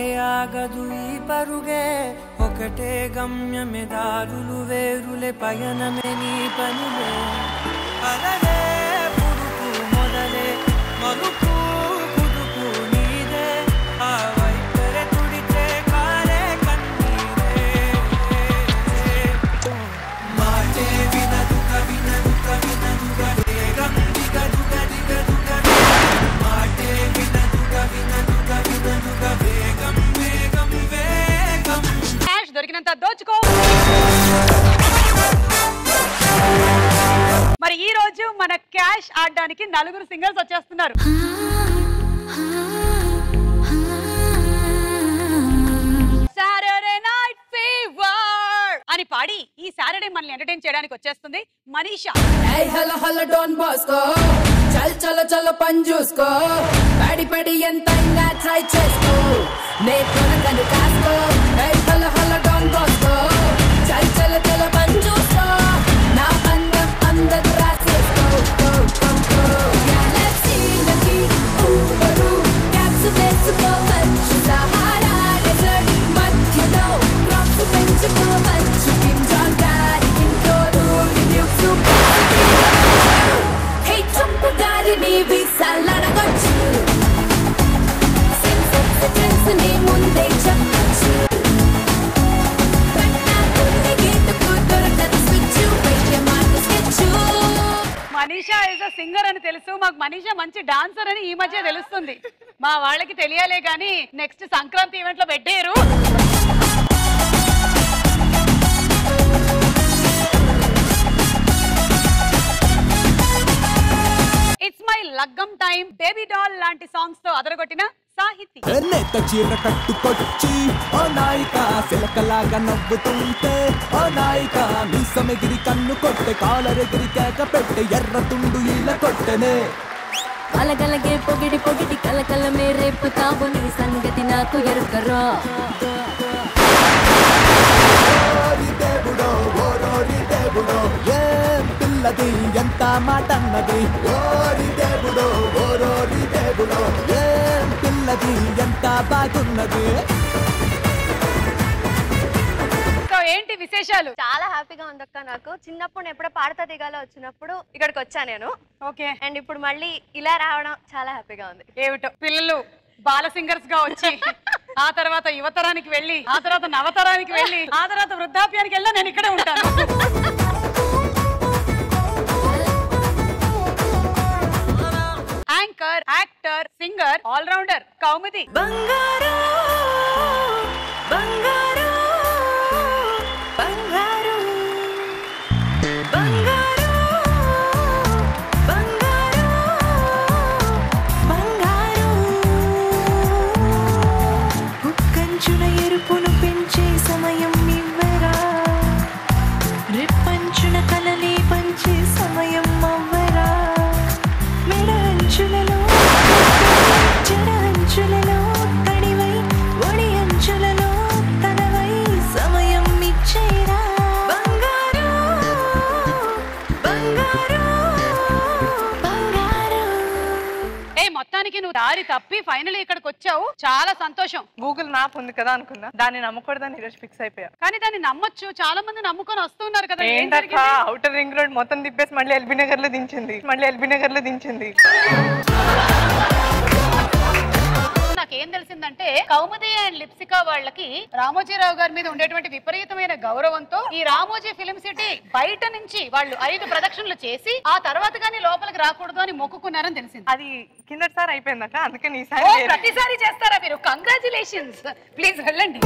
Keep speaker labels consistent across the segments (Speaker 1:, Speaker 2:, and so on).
Speaker 1: ఆగదు ఈ పరుగే ఒకటే గమ్యమే దారులు వేరులే పయనమే నీ పనిలే అలలే పురుకు మొదలే మలుపు కుదుపు నీదే ఆ వైపరే తుడిచే కాలే కన్నీరే మాటే వినదుక వినదుక వినదుక వేగం దిగదుక దిగదుక మాటే వినదుక వినదుక వినదుక వేగం వేగం వేగం
Speaker 2: క్యాష్ దొరికినంత దోచుకో మరి ఈ రోజు మన క్యాష్ ఆడడానికి నలుగురు సింగర్స్ వచ్చేస్తున్నారు సాటర్డే నైట్ ఫీవర్ అని పాడి ఈ సాటర్డే మనల్ని ఎంటర్టైన్ చేయడానికి వచ్చేస్తుంది Manisha
Speaker 3: Hey, hello hello Don Bosco చల్ చలో చలో పని చూసుకో పడి పడి ఎంతైనా ట్రై చేసుకో నే కొనకను కాసుకో Hey, hello hello Don Bosco చల్ చలో చలో పని చూసుకో నా అందం అందరు రాసేసుకో Go, go, go. Galaxy లకి ఊరు క్యాప్స్ వేసుకోవచ్చు సహారా డెజర్ట్ మధ్యలో క్రాప్స్ పెంచుకోవచ్చు కిమ్ జాన్ గారి ఇంట్లో రివ్యూస్ హే చంపు దారిని వీసాలడగొచ్చు సెన్సెక్స్ ట్రెండ్స్ ని ముందే చెప్పొచ్చు పట్టాకుల్ని గీతకు దొరకదు స్విచ్ వెయ్య మాట sketch
Speaker 2: Manisha is a singer అని తెలుసు మాకు మనీషా మంచి డాన్సర్ అని ఈ మధ్య తెలుస్తుంది మా వాళ్ళకి తెలియాలే కానీ నెక్స్ట్ సంక్రాంతి ఈవెంట్ లో పెట్టారు ఇట్స్ మై లగ్గం టైం బేబీ డాల్ లాంటి సాంగ్స్ తో అదరగొట్టిన సాహితీ
Speaker 4: నేత చీర కట్టుకొచ్చి ఓ నాయిక సిలకలాగా నవ్వుతుంటే ఓ నాయిక మీసమెగిరి కన్ను కొట్టె కాలరెగిరి కేక పెట్టె ఎర్ర తుండు ఈల కొట్టెనే
Speaker 5: కలగలగే పొగిడి పొగిడి కలకలమే రేపుతావు నీ సంగతి నాకు ఎరుకరా
Speaker 4: ఓరి దేవుడో ఓరోరి దేవుడో ఏం పిల్లది ఎంత మాట అన్నది ఓరి దేవుడో ఓరోరి దేవుడో ఏం పిల్లది ఎంత బాగున్నది
Speaker 2: సో ఏంటి విశేషాలు
Speaker 6: చాలా హ్యాపీగా ఉంది అక్క నాకు చిన్నప్పుడు నేను ఎప్పుడో పాడతా దిగాలో వచ్చినప్పుడు ఇక్కడికి వచ్చా నేను
Speaker 2: ఓకే
Speaker 6: అండ్ ఇప్పుడు మళ్ళీ ఇలా రావడం చాలా హ్యాపీగా ఉంది
Speaker 2: ఏమిటో పిల్లలు బాల సింగర్స్ గా వచ్చి ఆ తర్వాత యువతరానికి వెళ్ళి ఆ తర్వాత నవతరానికి వెళ్ళి ఆ తర్వాత వృద్ధాప్యానికి వెళ్ళి నేను ఇక్కడే ఉంటాను anchor actor singer all rounder Kaumudi
Speaker 3: బంగారు బంగారు బంగారు బంగారు బంగారు బంగారు ఉక్కంచున ఎరుపును పెంచే సమయం ఇవ్వరా రిప్పంచున కలలే పంచే సమయం అవ్వరా మెడ అంచులలో జడ అంచులలో తడివై ఒడి అంచులలో తనవై సమయం ఇచ్చేరా బంగారు బంగారు బంగారు
Speaker 2: ఏ మొత్తానికి నువ్వు దారి తప్పి ఫైనల్ ఇక్కడికి వచ్చావు చాలా సంతోషం
Speaker 7: గూగుల్ మ్యాప్ ఉంది కదా అనుకున్నా దాన్ని నమ్మకూడదని ఈరోజు ఫిక్స్ అయిపోయా
Speaker 2: కానీ దాన్ని నమ్మొచ్చు చాలా మంది నమ్ముకొని వస్తున్నారు కదా ఏం
Speaker 7: ఏంటక్క
Speaker 2: జరిగింది?
Speaker 7: అవుటర్ రింగ్ రోడ్ మొత్తం తిప్పేసి మళ్ళీ ఎల్బీ నగర్ లో దించింది మళ్ళీ ఎల్బీ నగర్ లో దించింది
Speaker 2: నాకేం తెలిసిందంటే కౌముది అండ్ లిప్సికా వాళ్ళకి రామోజీరావు గారి మీద ఉండేటువంటి విపరీతమైన గౌరవంతో ఈ రామోజీ ఫిలిం సిటీ బయట నుంచి వాళ్ళు ఐదు ప్రదక్షిణలు చేసి ఆ తర్వాత కానీ లోపలికి రాకూడదు అని మొక్కుకున్నారని తెలిసింది
Speaker 7: అది కిందటిసారి అయిపోయిందక్క అందుకని
Speaker 2: ఓ,
Speaker 7: ఈసారి వేరే.
Speaker 2: ప్రతిసారి చేస్తారా మీరు కంగ్రాచులేషన్స్ ప్లీజ్ వెళ్ళండి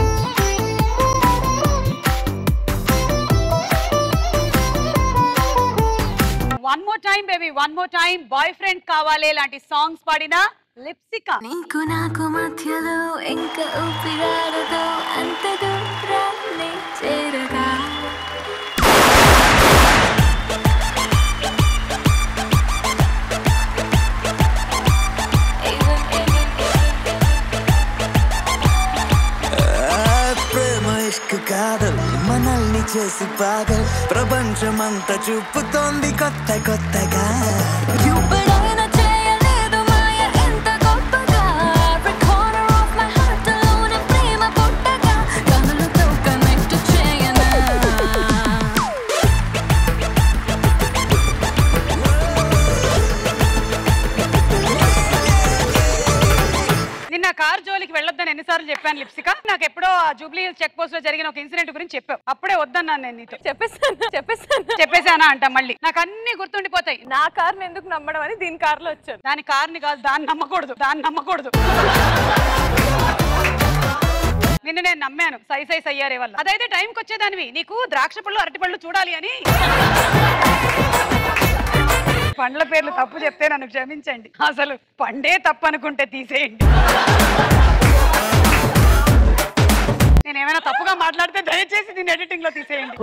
Speaker 2: one more time baby one more time boyfriend కావాలి లాంటి సాంగ్స్ పాడిన లిప్సికా
Speaker 5: నీకు నాకు మధ్యలో ఇంకా ఊపిరాడదో అంత దూరాన్ని చేరగా
Speaker 8: ప్రేమ ఇష్క కాదల్ మనల్ని చేసి పాగల్ ప్రపంచమంతా చూపుతోంది కొత్త కొత్తగా
Speaker 5: ఎప్పుడైనా చేయలేదు మాయ ఎంత గొప్పగా Every corner of my heart alone and
Speaker 2: సార్లు చెప్పాను లిప్సిక నాకు ఎప్పుడో ఆ జూబ్లీ హిల్స్ చెక్ పోస్ట్ లో జరిగిన ఒక ఇన్సిడెంట్ గురించి చెప్పావు అప్పుడే వద్దన్నాను నేను నీతో
Speaker 7: చెప్పేసాను చెప్పేసాను
Speaker 2: చెప్పేసానా అంట మళ్ళీ నాకు అన్ని గుర్తుండిపోతాయి
Speaker 7: నా కార్ని ఎందుకు నమ్మడం అని దీని కార్లో వచ్చాను
Speaker 2: దాని కార్ని కాదు దాన్ని నమ్మకూడదు దాన్ని నమ్మకూడదు నిన్న నేను నమ్మాను సై సై సయ్యారే వల్ల అదైతే టైంకి వచ్చేదానివి నీకు ద్రాక్ష పళ్ళు అరటి పళ్ళు చూడాలి అని పండ్ల పేర్లు తప్పు చెప్తే నన్ను క్షమించండి అసలు పండే తప్పు అనుకుంటే తీసేయండి నేను ఏమైనా తప్పుగా మాట్లాడితే దయచేసి దీన్ని ఎడిటింగ్ లో తీసేయండి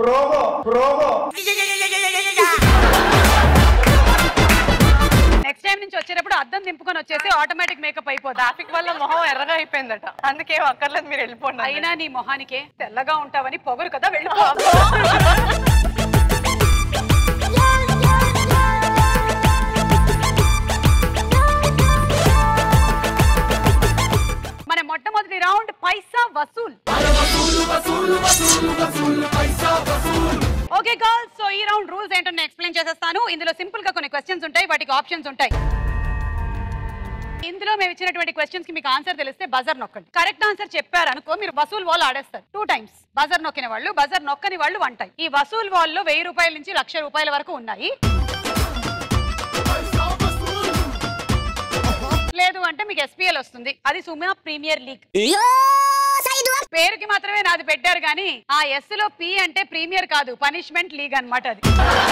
Speaker 2: నెక్స్ట్ టైం నుంచి వచ్చేటప్పుడు అద్దం దింపుకొని వచ్చేసి ఆటోమేటిక్ మేకప్ అయిపోదా
Speaker 7: ట్రాఫిక్ వల్ల మొహం ఎర్రగా అయిపోయిందట అందుకేం అక్కర్లేదు మీరు వెళ్ళిపోండి అన్నారు.
Speaker 2: అయినా నీ మొహానికే తెల్లగా ఉంటావని పొగరు కదా వెళ్ళిపో మన మొట్టమొదటి round Paisa Vasool okay girls so ఈ రౌండ్ రూల్స్ ఏంటో నేను ఎక్స్ప్లెయిన్ చేసేస్తాను ఇందులో సింపుల్ గా కొన్ని క్వశ్చన్స్ ఉంటాయి వాటికి ఆప్షన్స్ ఉంటాయి ఇందులో మేము ఇచ్చినటువంటి క్వశ్చన్స్ కి మీకు ఆన్సర్ తెలిస్తే బజర్ నొక్కండి కరెక్ట్ ఆన్సర్ చెప్పారు అనుకో మీరు వసూల్ వాల్ ఆడేస్తారు టూ టైమ్స్ బజర్ నొక్కిన వాళ్ళు బజర్ నొక్కని వాళ్ళు వన్ టైం ఈ వసూల్ వాల్ లో వెయ్యి రూపాయల నుంచి లక్ష రూపాయల వరకు ఉన్నాయి లేదు అంటే మీకు ఎస్పీఎల్ వస్తుంది అది సుమా ప్రీమియర్ లీగ్ పేరుకి మాత్రమే నాది పెట్టారు కానీ ఆ ఎస్ లో పి అంటే ప్రీమియర్ కాదు పనిష్మెంట్ లీగ్ అన్నమాట అది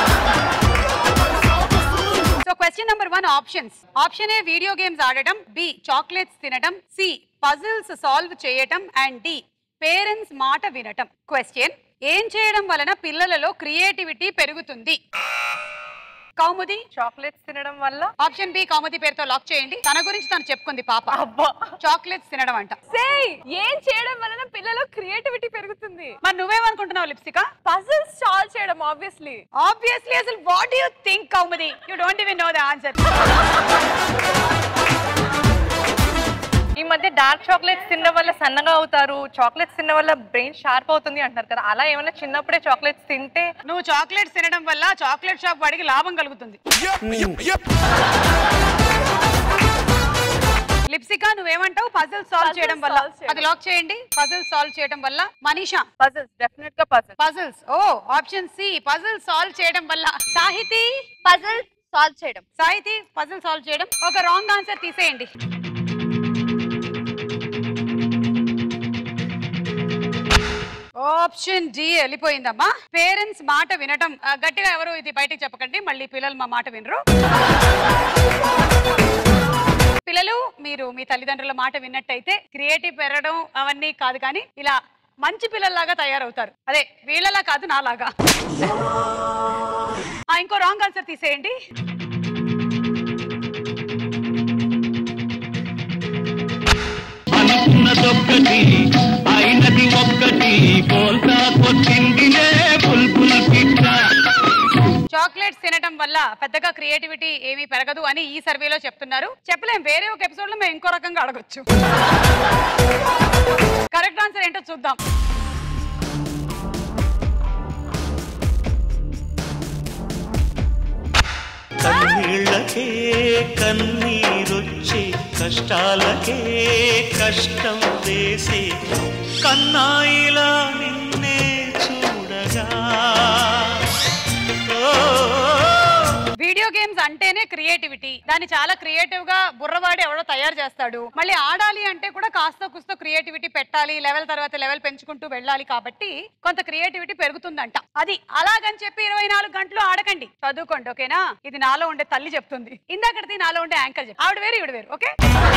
Speaker 2: so question number one options option A video games ఆడటం బి చాక్లెట్స్ తినటం సి పజిల్స్ సాల్వ్ చేయటం అండ్ డి పేరెంట్స్ మాట వినటం క్వశ్చన్ ఏం చేయడం వలన పిల్లలలో క్రియేటివిటీ పెరుగుతుంది కౌముది
Speaker 7: చాక్లెట్స్ తినడం వల్ల
Speaker 2: ఆప్షన్ బి కౌముది పేరుతో లాక్ చేయండి తన గురించి తను చెప్పుకుంది పాప
Speaker 7: అబ్బా
Speaker 2: చాక్లెట్స్ తినడం అంట
Speaker 7: సేయ్ ఏం చేయడం వలన పిల్లలు క్రియేటివిటీ పెరుగుతుంది
Speaker 2: మరి నువ్వేమనుకుంటున్నావు లిప్సిక
Speaker 7: పజిల్స్ సాల్వ్ చేయడం ఆబ్వియస్లీ
Speaker 2: ఆబ్వియస్లీ అసలు what you think Kaumudi you don't even know the answer
Speaker 7: ఈ మధ్య డార్క్ చాక్లెట్స్ తినడం వల్ల సన్నగా అవుతారు చాక్లెట్స్ తినడం వల్ల బ్రెయిన్ షార్ప్ అవుతుంది అంటారు కదా అలా ఏమైనా చిన్నప్పుడే చాక్లెట్స్ తింటే
Speaker 2: నువ్వు చాక్లెట్స్ తినడం వల్ల చాక్లెట్ షాప్ వాడికి లాభం కలుగుతుంది లిప్సిక నువ్వేమంటావు పజిల్ సాల్వ్
Speaker 7: Puzzles
Speaker 2: చేయడం వల్ల
Speaker 7: solve చేయడం.
Speaker 2: అది లాక్ చేయండి పజిల్ సాల్వ్ చేయడం వల్ల మనీషా
Speaker 7: పజిల్స్ డెఫినెట్ గా పజిల్స్
Speaker 2: పజిల్స్ ఓ ఆప్షన్ సి పజిల్ సాల్వ్ చేయడం వల్ల సాహితి
Speaker 6: పజిల్ సాల్వ్ చేయడం
Speaker 2: సాహితి పజిల్ సాల్వ్ చేయడం ఒక రాంగ్ ఆన్సర్ తీసేయండి ఆప్షన్ డి వెళ్ళిపోయిందమ్మా పేరెంట్స్ మాట వినటం ఆ, గట్టిగా ఎవరు ఇది బయటికి చెప్పకండి మళ్ళీ పిల్లలు మా మాట వినరు పిల్లలు మీరు మీ తల్లిదండ్రుల మాట విన్నట్టయితే క్రియేటివ్ పెరగడం అవన్నీ కాదు కానీ ఇలా మంచి పిల్లల్లాగా తయారవుతారు అదే వీళ్ళలా కాదు నాలాగా ఆ, ఇంకో రాంగ్ ఆన్సర్ తీసేయండి
Speaker 9: అనుకున్నదొక్కటి అయినది ఒక్కటి పోల్తా కొట్టిందిలే బుల్బుల్ పిట్ట
Speaker 2: చాక్లెట్స్ తినటం వల్ల పెద్దగా క్రియేటివిటీ ఏమీ పెరగదు అని ఈ సర్వేలో చెప్తున్నారు చెప్పలేం వేరే ఒక ఎపిసోడ్ లో మేము ఇంకో రకంగా అడగొచ్చు కరెక్ట్ ఆన్సర్ ఏంటో చూద్దాం
Speaker 9: కన్నీళ్ళకే కన్నీరొచ్చే కష్టాలకే కష్టం వేసే కన్నాయిలా నిన్నే చూడగా ఓ
Speaker 2: వీడియో గేమ్స్ అంటేనే క్రియేటివిటీ దాన్ని చాలా క్రియేటివ్ గా బుర్రవాడి ఎవడో తయారు చేస్తాడు మళ్ళీ ఆడాలి అంటే కూడా కాస్త కుస్తో క్రియేటివిటీ పెట్టాలి లెవెల్ తర్వాత లెవెల్ పెంచుకుంటూ వెళ్ళాలి కాబట్టి కొంత క్రియేటివిటీ పెరుగుతుందంట అది అలాగని చెప్పి ఇరవై నాలుగు గంటలు ఆడకండి చదువుకోండి ఓకేనా ఇది నాలో ఉండే తల్లి చెప్తుంది ఇందాకటిది నాలో ఉండే యాంకర్ చెప్పి ఆవిడ వేరు ఈవిడ వేరు ఓకే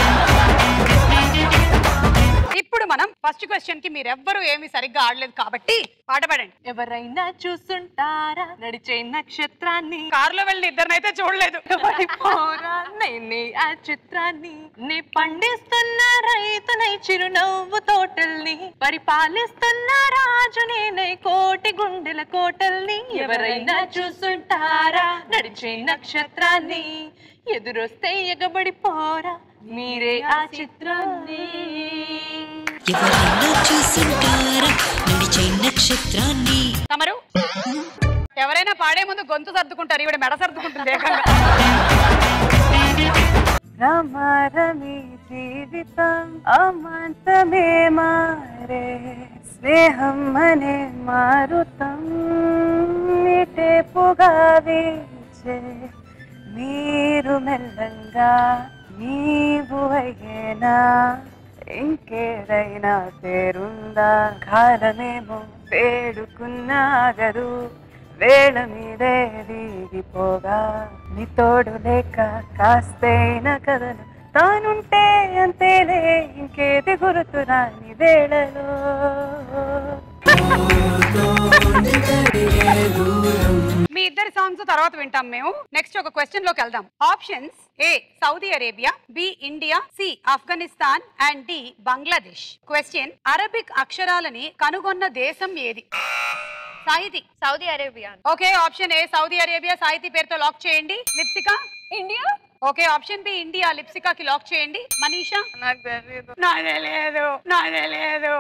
Speaker 2: ఇప్పుడు మనం ఫస్ట్ క్వశ్చన్ కి మీరెవ్వరూ ఏమీ సరిగ్గా ఆడలేదు కాబట్టి పాట పాడండి
Speaker 7: ఎవరైనా చూస్తుంటారా నడిచే నక్షత్రాన్ని
Speaker 2: కారులో వెళ్ళిన ఇద్దరినైతే చూడలేదు
Speaker 7: పడిపోరా నేనే ఆ చిత్రాన్ని నే పండిస్తున్న రైతునై చిరునవ్వు తోటల్ని పరిపాలిస్తున్న రాజు నేనే కోటి గుండెల కోటల్ని ఎవరైనా చూస్తుంటారా నడిచే నక్షత్రాన్ని ఎదురొస్తే ఎగబడిపోరా మీరే ఆ చిత్రాన్ని
Speaker 10: ఎవరైనా చూసుంటారా నడిచే నక్షత్రాన్ని
Speaker 2: తమరు ఎవరైనా పాడే ముందు గొంతు సర్దుకుంటారు ఈవిడ మెడ సర్దుకుంటుంది ఏకంగా
Speaker 7: రమారమి జీవితం అమాంతమే మారే స్నేహం అనే మారుతం మిటేపుగా వీచే మీరు మెల్లంగా నీవు అయ్యేనా ఇంకేదైనా పేరుందా కాలమేమో వేడుకున్నాగదు వేళ మీదే వీగిపోగా నీ తోడు లేక కాస్తైన కథను తానుంటే అంతేలే ఇంకేది గుర్తురాని వేళలో
Speaker 2: మీ ఇద్దరి సాంగ్స్ తర్వాత వింటాం మేము నెక్స్ట్ ఒక క్వశ్చన్ లోకి వెళ్దాం options A Saudi Arabia B India C Afghanistan and D Bangladesh question Arabic అక్షరాలని కనుగొన్న దేశం ఏది Sahithi
Speaker 6: Saudi Arabia
Speaker 2: okay option A Saudi Arabia Sahithi పేరుతో లాక్ చేయండి Lipsika
Speaker 7: India
Speaker 2: okay option B India లిప్సికాకి లాక్ చేయండి మనీషా
Speaker 7: నాకు తెలియదు
Speaker 2: నాకు తెలియదు నాకు తెలియదు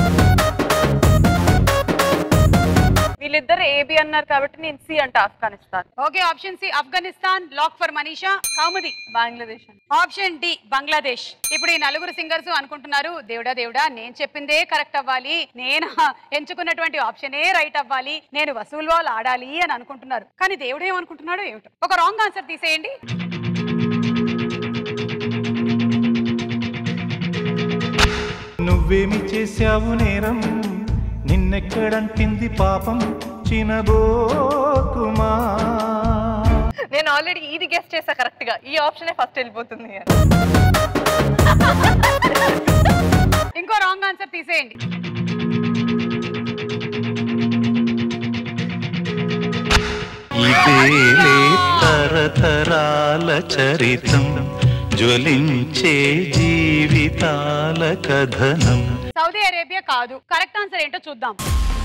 Speaker 7: వీళ్ళిద్దరు ఏబి అన్నారు కాబట్టి నేను సి అంటే Afghanistan
Speaker 2: okay option C Afghanistan lock for Manisha Kaumudi
Speaker 7: Bangladesh అని
Speaker 2: ఆప్షన్ డి బంగ్లాదేశ్ ఇప్పుడు ఈ నలుగురు సింగర్స్ అనుకుంటున్నారు దేవుడా దేవుడా నేను చెప్పిందే కరెక్ట్ అవ్వాలి నేను ఎంచుకున్నటువంటి ఆప్షనే రైట్ అవ్వాలి నేను వసూలు వాళ్ళు ఆడాలి అని అనుకుంటున్నారు కానీ దేవుడు ఏమనుకుంటున్నాడో ఏమిటో ఒక రాంగ్ ఆన్సర్ తీసేయండి
Speaker 11: నువ్వేమి చేశావు నేరం నిన్నెక్కడంటింది పాపం చినబోకుమా
Speaker 7: నేను ఆల్రెడీ ఇది గెస్ట్ చేసా కరెక్ట్ గా ఈ ఆప్షనే ఫస్ట్ వెళ్ళిపోతుంది అని.
Speaker 2: ఇంకో రాంగ్ ఆన్సర్ తీసేయండి
Speaker 9: ఇదేలే తరతరాల చరితం జ్వలించే జీవితాల కథనం
Speaker 2: సౌదీ అరేబియా కాదు కరెక్ట్ ఆన్సర్ ఏంటో చూద్దాం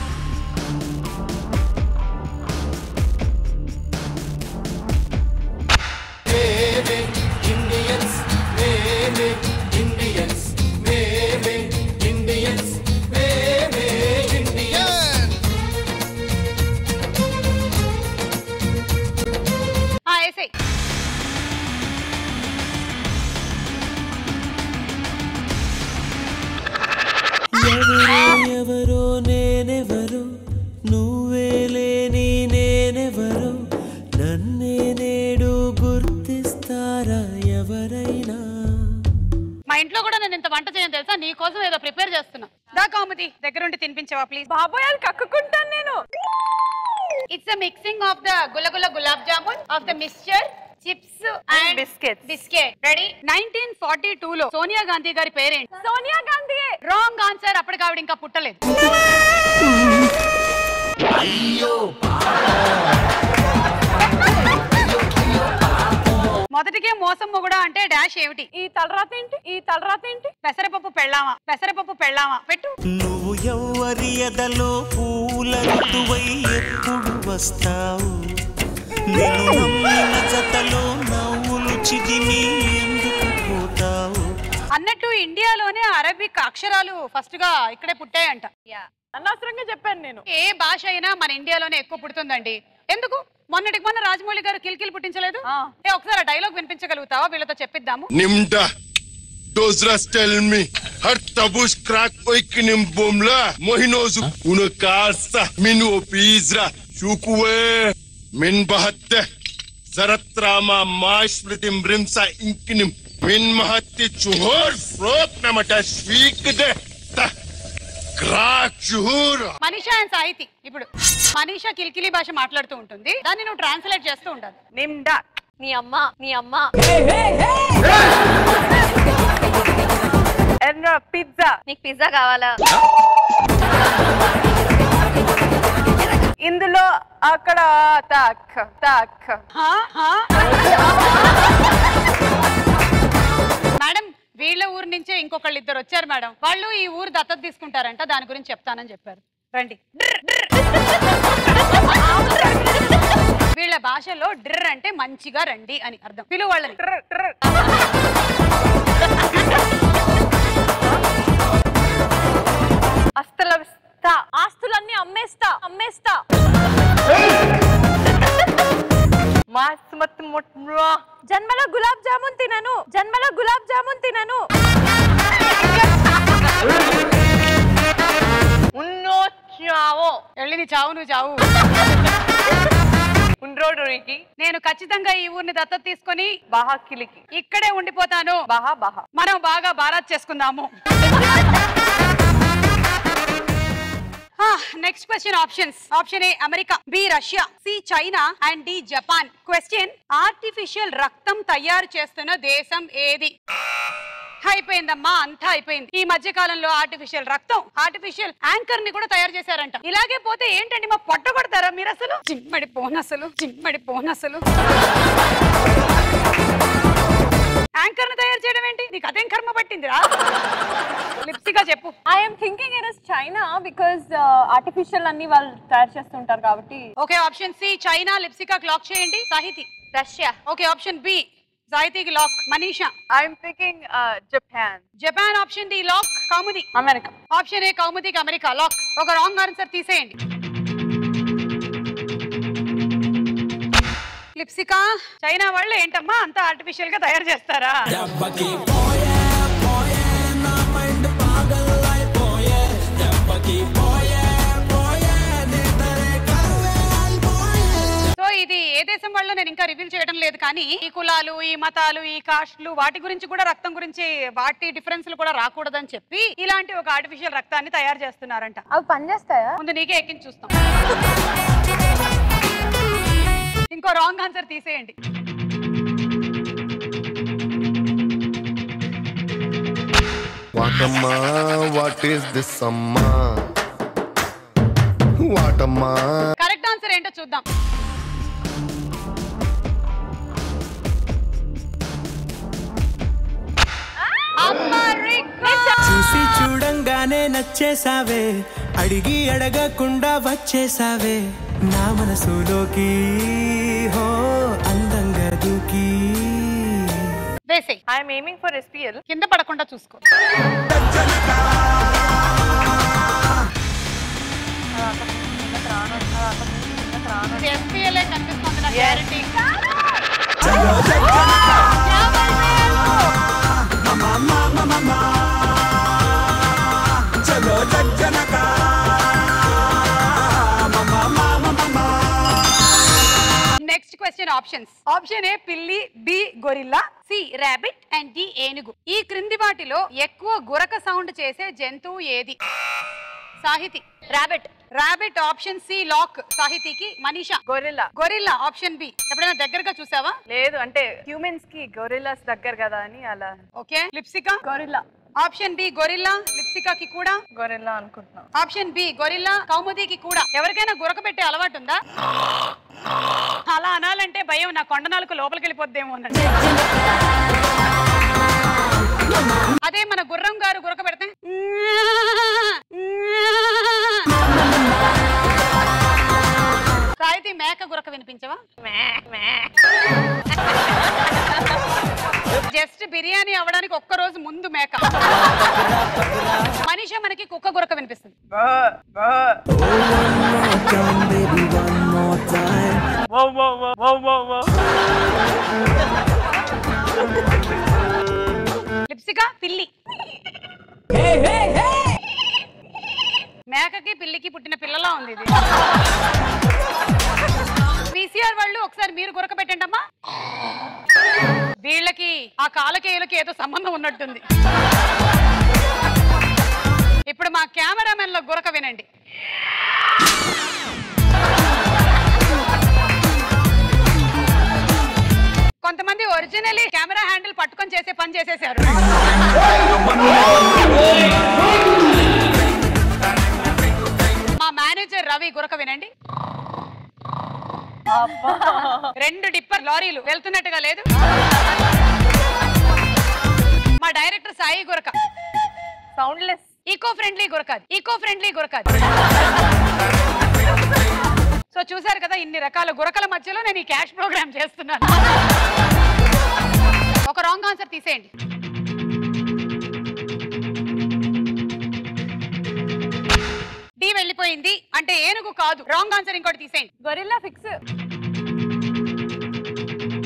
Speaker 1: ఇండియన్స్ మేమే ఇండియన్స్ మేమే ఇండియన్స్ మేమే ఇండియన్స్
Speaker 2: ఆ, ఏసేయ్
Speaker 12: ఎవరో ఎవరో నేనెవరో నువ్వే లేని నేనెవరో నన్నే నేడు గుర్తిస్తారా ఎవరైనా
Speaker 2: మా ఇంట్లో కూడా నేను ఇంత వంట చేయను తెలుసా నీ కోసం ఏదో ప్రిపేర్ చేస్తున్నా దా కామతి దగ్గరుండి తినిపించవా ప్లీజ్
Speaker 7: బాబోయ్ అది కక్కుకుంటాను నేను
Speaker 2: it's uh mixing of the గులగుల gulab jamun of the mixture chips and
Speaker 7: biscuits
Speaker 2: biscuit ready nineteen forty two లో సోనియా గాంధీ గారి పేరేంటి
Speaker 7: సోనియా గాంధీ
Speaker 2: రాంగ్ ఆన్సర్ అప్పటికి ఆవిడ ఇంకా పుట్టలేదు మొదటికే మోసం మొగుడా అంటే డాష్ ఏమిటి
Speaker 7: ఈ తలరాత ఏంటి ఈ తలరాత ఏంటి
Speaker 2: పెసరపప్పు పెళ్ళామా పెసరపప్పు పెళ్ళామా పెట్టు
Speaker 12: నువ్వు ఎవ్వరి ఎదలో పూల ఋతువై ఎప్పుడు వస్తావు నేను నమ్మిన జతలో నవ్వులు చిదిమి ఎందుకు పోతావు
Speaker 2: అన్నట్టు ఇండియాలోనే అరబిక్ అక్షరాలు ఫస్ట్ గా ఇక్కడే పుట్టాయంట
Speaker 7: అనవసరంగా చెప్పాను నేను
Speaker 2: ఏ భాష అయినా మన ఇండియాలోనే ఎక్కువ పుడుతుందండి ఎందుకు మొన్నటికి మొన్న రాజమౌళి గారు కిల్కిల్ పుట్టించలేదు ఏ ఒకసారి డైలాగ్ వినిపించగలుగుతావా వీళ్ళతో చెప్పిద్దాము
Speaker 13: Nimda. Dozras tell me. Har tabush crack oik nim bomla. Mohinozu. Una kasta. Minu opizra. Shukwe. Min bahatte. Zaratrama maishmritim rimsa inkinim. Min mahatti chuhor frok namata shvikde. Ta. Crack chuhur.
Speaker 2: Manisha and Sahithi ఇప్పుడు మనీషా కిల్కిలి భాష మాట్లాడుతూ ఉంటుంది దాన్ని నువ్వు translate చేస్తూ ఉండాలి
Speaker 7: నిమ్డా
Speaker 6: నీ అమ్మ నీ అమ్మ
Speaker 7: పిజ్జా
Speaker 6: నీకు పిజ్జా కావాలా
Speaker 7: ఇందులో అక్కడ తాక్ తాక్
Speaker 2: మేడం వీళ్ళ ఊరు నుంచే ఇంకొకళ్ళు ఇద్దరు వచ్చారు మేడం వాళ్ళు ఈ ఊరు దత్తత తీసుకుంటారంట దాని గురించి చెప్తానని చెప్పారు రండి వీళ్ళ భాషలో డ్ర్ అంటే మంచిగా రండి అని అర్థం పిలువ వాళ్ళని
Speaker 7: అస్తలస్తా ఆస్తులన్నీ అమ్మేస్తా అమ్మేస్తా మస్తు బాస్మతి మొట్ట
Speaker 6: జన్మలో గులాబ్ జామున్ తినను జన్మలో గులాబ్ జామున్ తినను
Speaker 7: ఉన్నో చావో
Speaker 2: వెళ్ళి నీ చావు నువ్వు చావు
Speaker 7: ఉండ్రోడురికి
Speaker 2: నేను ఖచ్చితంగా ఈ ఊరిని దత్తత తీసుకొని
Speaker 7: బాహా కిలికి
Speaker 2: ఇక్కడే ఉండిపోతాను
Speaker 7: బాహా బాహా
Speaker 2: మనం బాగా బారాత్ చేసుకుందాము next question options option A America B Russia C China and D Japan question artificial రక్తం తయారు చేస్తున్న దేశం ఏది అయిపోయిందమ్మా అంతా అయిపోయింది ఈ మధ్య కాలంలో ఆర్టిఫిషియల్ రక్తం ఆర్టిఫిషియల్ యాంకర్ ని కూడా తయారు చేశారంట ఇలాగే పోతే ఏంటండి మా పొట్ట కొడతారా మీరు అసలు చిమ్మడి పోనసలు చిమ్మడి పోనసలు యాంకర్ ని తయారు చేయడం ఏంటి నీకు అదేం కర్మ పట్టిందిరా లిప్సిగా చెప్పు
Speaker 6: I'm thinking it is China because artificial అన్ని వాళ్ళు తయారు చేస్తుంటారు కాబట్టి
Speaker 2: okay option C China Lipsika lock చేయండి Sahithi
Speaker 6: Russia
Speaker 2: okay option B సాహితికి lock Manisha
Speaker 7: I'm thinking Japan
Speaker 2: Japan option D lock Kaumudi
Speaker 7: America
Speaker 2: option A కౌముదికి అమెరికా లాక్ ఒక రాంగ్ ఆన్సర్ తీసేయండి లిప్సికా చైనా వాళ్ళు ఏంటమ్మా అంత ఆర్టిఫిషియల్ గా తయారు చేస్తారా
Speaker 4: దెబ్బకి పోయే పోయే నా మైండ్ పాగలైపోయే దెబ్బకి పోయే పోయే నిద్రే కరువే అయిపోయే
Speaker 2: సో ఇది ఏ దేశం వాళ్ళు నేను ఇంకా రివీల్ చేయడం లేదు కానీ ఈ కులాలు ఈ మతాలు ఈ కాస్ట్లు వాటి గురించి కూడా రక్తం గురించి వాటి డిఫరెన్స్లు కూడా రాకూడదని చెప్పి ఇలాంటి ఒక ఆర్టిఫిషియల్ రక్తాన్ని తయారు చేస్తున్నారంట
Speaker 6: అవి పనిచేస్తాయా
Speaker 2: ముందు నీకే ఎక్కించి చూస్తాం ఇంకో రాంగ్ ఆన్సర్ తీసేయండి
Speaker 11: వాటమ్మా వాట్ ఈస్ దిస్ అమ్మా వాటమ్మా
Speaker 2: కరెక్ట్ ఆన్సర్ ఏంటో చూద్దాం అమెరికా
Speaker 14: చూసి చూడంగానే నచ్చేసావే అడిగి అడగకుండా వచ్చేసావే నా మనసులోకి హో అందంగా దూకి
Speaker 2: వేసేయ్
Speaker 7: ఐఎమ్ ఎయిమింగ్ ఫర్ ఎస్పీఎల్
Speaker 2: కింద పడకుండా చూసుకో ఎస్పీఎల్ఏ కనిపిస్తుంది నా గ్యారంటీ
Speaker 4: చలో జజ్జనక
Speaker 2: next question options option A పిల్లి B gorilla C rabbit and D ఏనుగు ఈ క్రింది వాటిలో ఎక్కువ గురక సౌండ్ చేసే జంతువు ఏది Sahithi rabbit rabbit option C lock సాహితికి Manisha
Speaker 7: gorilla
Speaker 2: gorilla option B ఎప్పుడైనా దగ్గరగా చూసావా
Speaker 7: లేదు అంటే హ్యూమన్స్ కి గొరిల్లాస్ దగ్గర కదా అని అలా
Speaker 2: okay Lipsika
Speaker 6: gorilla
Speaker 2: option B gorilla లిప్సికాకి కూడా
Speaker 7: గొరిల్లా అనుకుంటున్నా
Speaker 2: ఆప్షన్ బి గొరిల్లా కౌముదికి కూడా ఎవరికైనా గురక పెట్టే అలవాటు ఉందా అలా అనాలంటే భయం నా కొండ నాలుగు లోపలికి వెళ్ళిపోద్దేమో అన్నట్టు. అదే మన గుర్రం గారు గురక పెడితే సాయితీ మేక గురక వినిపించవా జస్ట్ బిర్యానీ అవ్వడానికి ఒక్క రోజు ముందు మేక మనిషి మనకి కుక్క గురక వినిపిస్తుంది
Speaker 14: baby one more time
Speaker 2: Lipsika పిల్లి మేకకి పిల్లికి పుట్టిన పిల్లలా ఉంది ఇది విసిఆర్ వాళ్ళు ఒకసారి మీరు గురక పెట్టండి అమ్మా వీళ్ళకి ఆ కాలకేయులకి ఏదో సంబంధం ఉన్నట్టుంది ఇప్పుడు మా కెమెరామెన్ లో గురక వినండి కొంతమంది ఒరిజినలీ కెమెరా హ్యాండిల్ పట్టుకొని చేసే పని చేసేసారు మా మేనేజర్ రవి గురక వినండి రెండు డిప్పర్ లారీలు వెళ్తున్నట్టుగా లేదు మా డైరెక్టర్ సాయి గురక
Speaker 7: సౌండ్లెస్
Speaker 2: ఈకో ఫ్రెండ్లీ గురకాది ఈకో ఫ్రెండ్లీ గురకాది సో చూసారు కదా ఇన్ని రకాల గురకల మధ్యలో నేను ఈ క్యాష్ ప్రోగ్రామ్ చేస్తున్నాను ఒక రాంగ్ ఆన్సర్ తీసేయండి డి వెళ్ళిపోయింది అంటే ఏనుగు కాదు రాంగ్ ఆన్సర్ ఇంకోటి తీసేయండి
Speaker 6: గొరిల్లా ఫిక్స్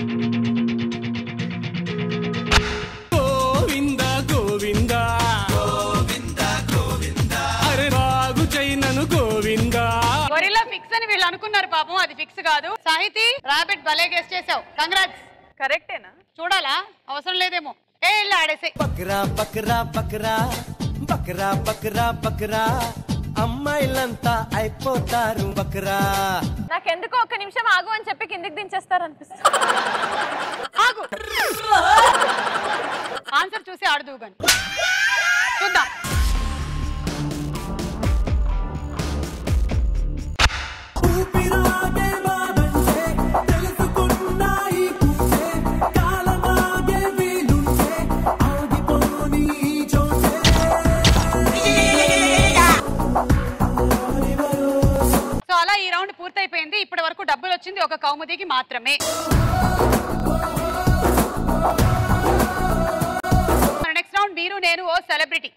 Speaker 2: ఫిక్స్ అని వీళ్ళు అనుకున్నారు పాపం అది ఫిక్స్ కాదు సాహితీ రాబిట్ భలే గెస్ట్ చేసావు కంగ్రాట్స్
Speaker 7: కరెక్టేనా
Speaker 2: చూడాలా అవసరం లేదేమో ఏ ఇల్లు ఆడేసే
Speaker 14: బక్రా బక్రా బక్రా బక్రా బక్రా బక్రా అమ్మాయిలంతా అయిపోతారు బక్రా
Speaker 7: నాకెందుకో ఒక్క నిమిషం ఆగు అని చెప్పి కిందికి దించేస్తారు అనిపిస్తుంది
Speaker 2: ఆగు ఆన్సర్ చూసి ఆడదు కానీ చూద్దాం సో అలా ఈ రౌండ్ పూర్తయిపోయింది ఇప్పటి వరకు డబ్బులు వచ్చింది ఒక కౌముదికి మాత్రమే నెక్స్ట్ రౌండ్ మీరు నేను ఓ సెలబ్రిటీ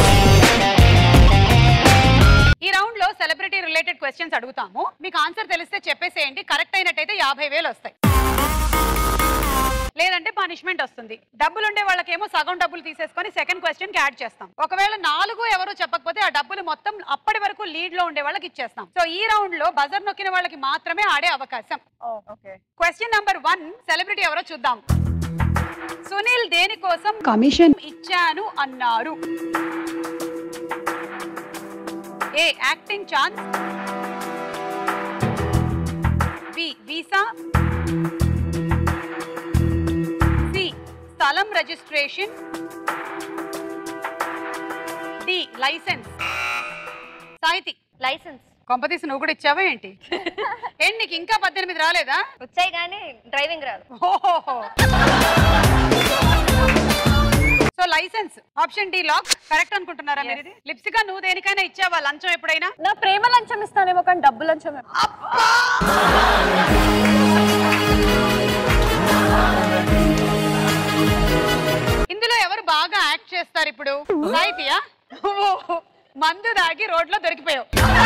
Speaker 2: ఈ రౌండ్ లో సెలబ్రిటీ రిలేటెడ్ క్వశ్చన్స్ అడుగుతాము మీకు ఆన్సర్ తెలిస్తే చెప్పేసేయండి కరెక్ట్ అయినట్టయితే యాభై వేలు వస్తాయి లేదంటే పనిష్మెంట్ వస్తుంది డబ్బులు ఉండే వాళ్ళకేమో సగం డబ్బులు తీసేసుకొని సెకండ్ క్వశ్చన్ కి యాడ్ చేస్తాం ఒకవేళ నాలుగు ఎవరు చెప్పకపోతే ఆ డబ్బులు మొత్తం అప్పటి వరకు లీడ్ లో ఉండే వాళ్ళకి ఇచ్చేస్తాం సో ఈ రౌండ్ లో బజర్ నొక్కిన వాళ్ళకి మాత్రమే ఆడే అవకాశం
Speaker 7: okay
Speaker 2: question number one celebrity ఎవరో చూద్దాం సునీల్ దేనికోసం కమిషన్ ఇచ్చాను అన్నారు A acting chance B visa C స్థలం registration D license Sahithi
Speaker 6: license
Speaker 2: కొంపతీసి నువ్వు కూడా ఇచ్చావా ఏంటి ఏంటి నీకు ఇంకా పద్దెనిమిది రాలేదా
Speaker 6: వచ్చాయి కానీ డ్రైవింగ్ రాదు
Speaker 2: ఓహోహో. So license option D lock correct అనుకుంటున్నారా మీరు ఇది లిప్సికా నువ్వు దేనికైనా ఇచ్చావా లంచం ఎప్పుడైనా
Speaker 7: నా ప్రేమ లంచం ఇస్తానేమో కానీ డబ్బు లంచం ఏమో.
Speaker 2: ఇందులో ఎవరు బాగా యాక్ట్ చేస్తారు ఇప్పుడు సాహితీయా ఓహో. మందు దాగి రోడ్లో దొరికిపోయావు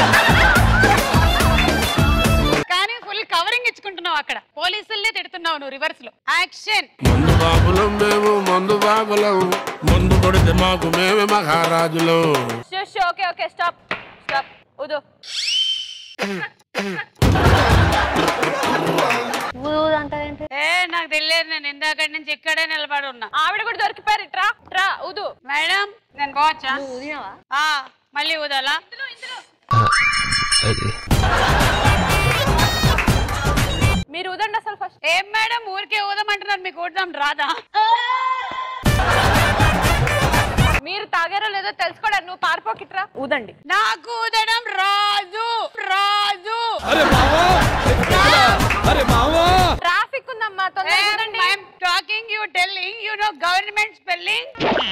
Speaker 2: కానీ ఫుల్ కవరింగ్ ఇచ్చుకుంటున్నావు అక్కడ పోలీసుల్ని తిడుతున్నావు నువ్వు రివర్స్ లో యాక్షన్
Speaker 15: మందు బాబులం మేము మందు బాబులం మందు కొడితే మాకు మేమే మహారాజులం
Speaker 7: show show okay okay stop stop ఉదు
Speaker 6: అంటారేంటి
Speaker 2: ఏ నాకు తెలియదు నేను ఇందాక నుంచి ఇక్కడే నిలబడి ఉన్నా
Speaker 7: ఆవిడ కూడా దొరికిపోయారు ట్రా ట్రా ఉదు
Speaker 2: మేడం నేను పోవచ్చా ఆ, మళ్ళీ ఊదాలా
Speaker 7: మీరు ఉదండి అసలు ఫస్ట్
Speaker 2: ఏం మేడం ఊరికే ఊదమంటున్నారు మీకు ఊడదాం రాదా
Speaker 7: మీరు తాగారో లేదో తెలుసుకోవడానికి నువ్వు పారిపోకిట్రా ఊదండి
Speaker 2: నాకు ఊదడం రాదు రాదు
Speaker 4: అరే మావా
Speaker 7: ట్రాఫిక్ ఉందమ్మా తొందరగా ఊదండి
Speaker 2: I'm talking you telling you know government spelling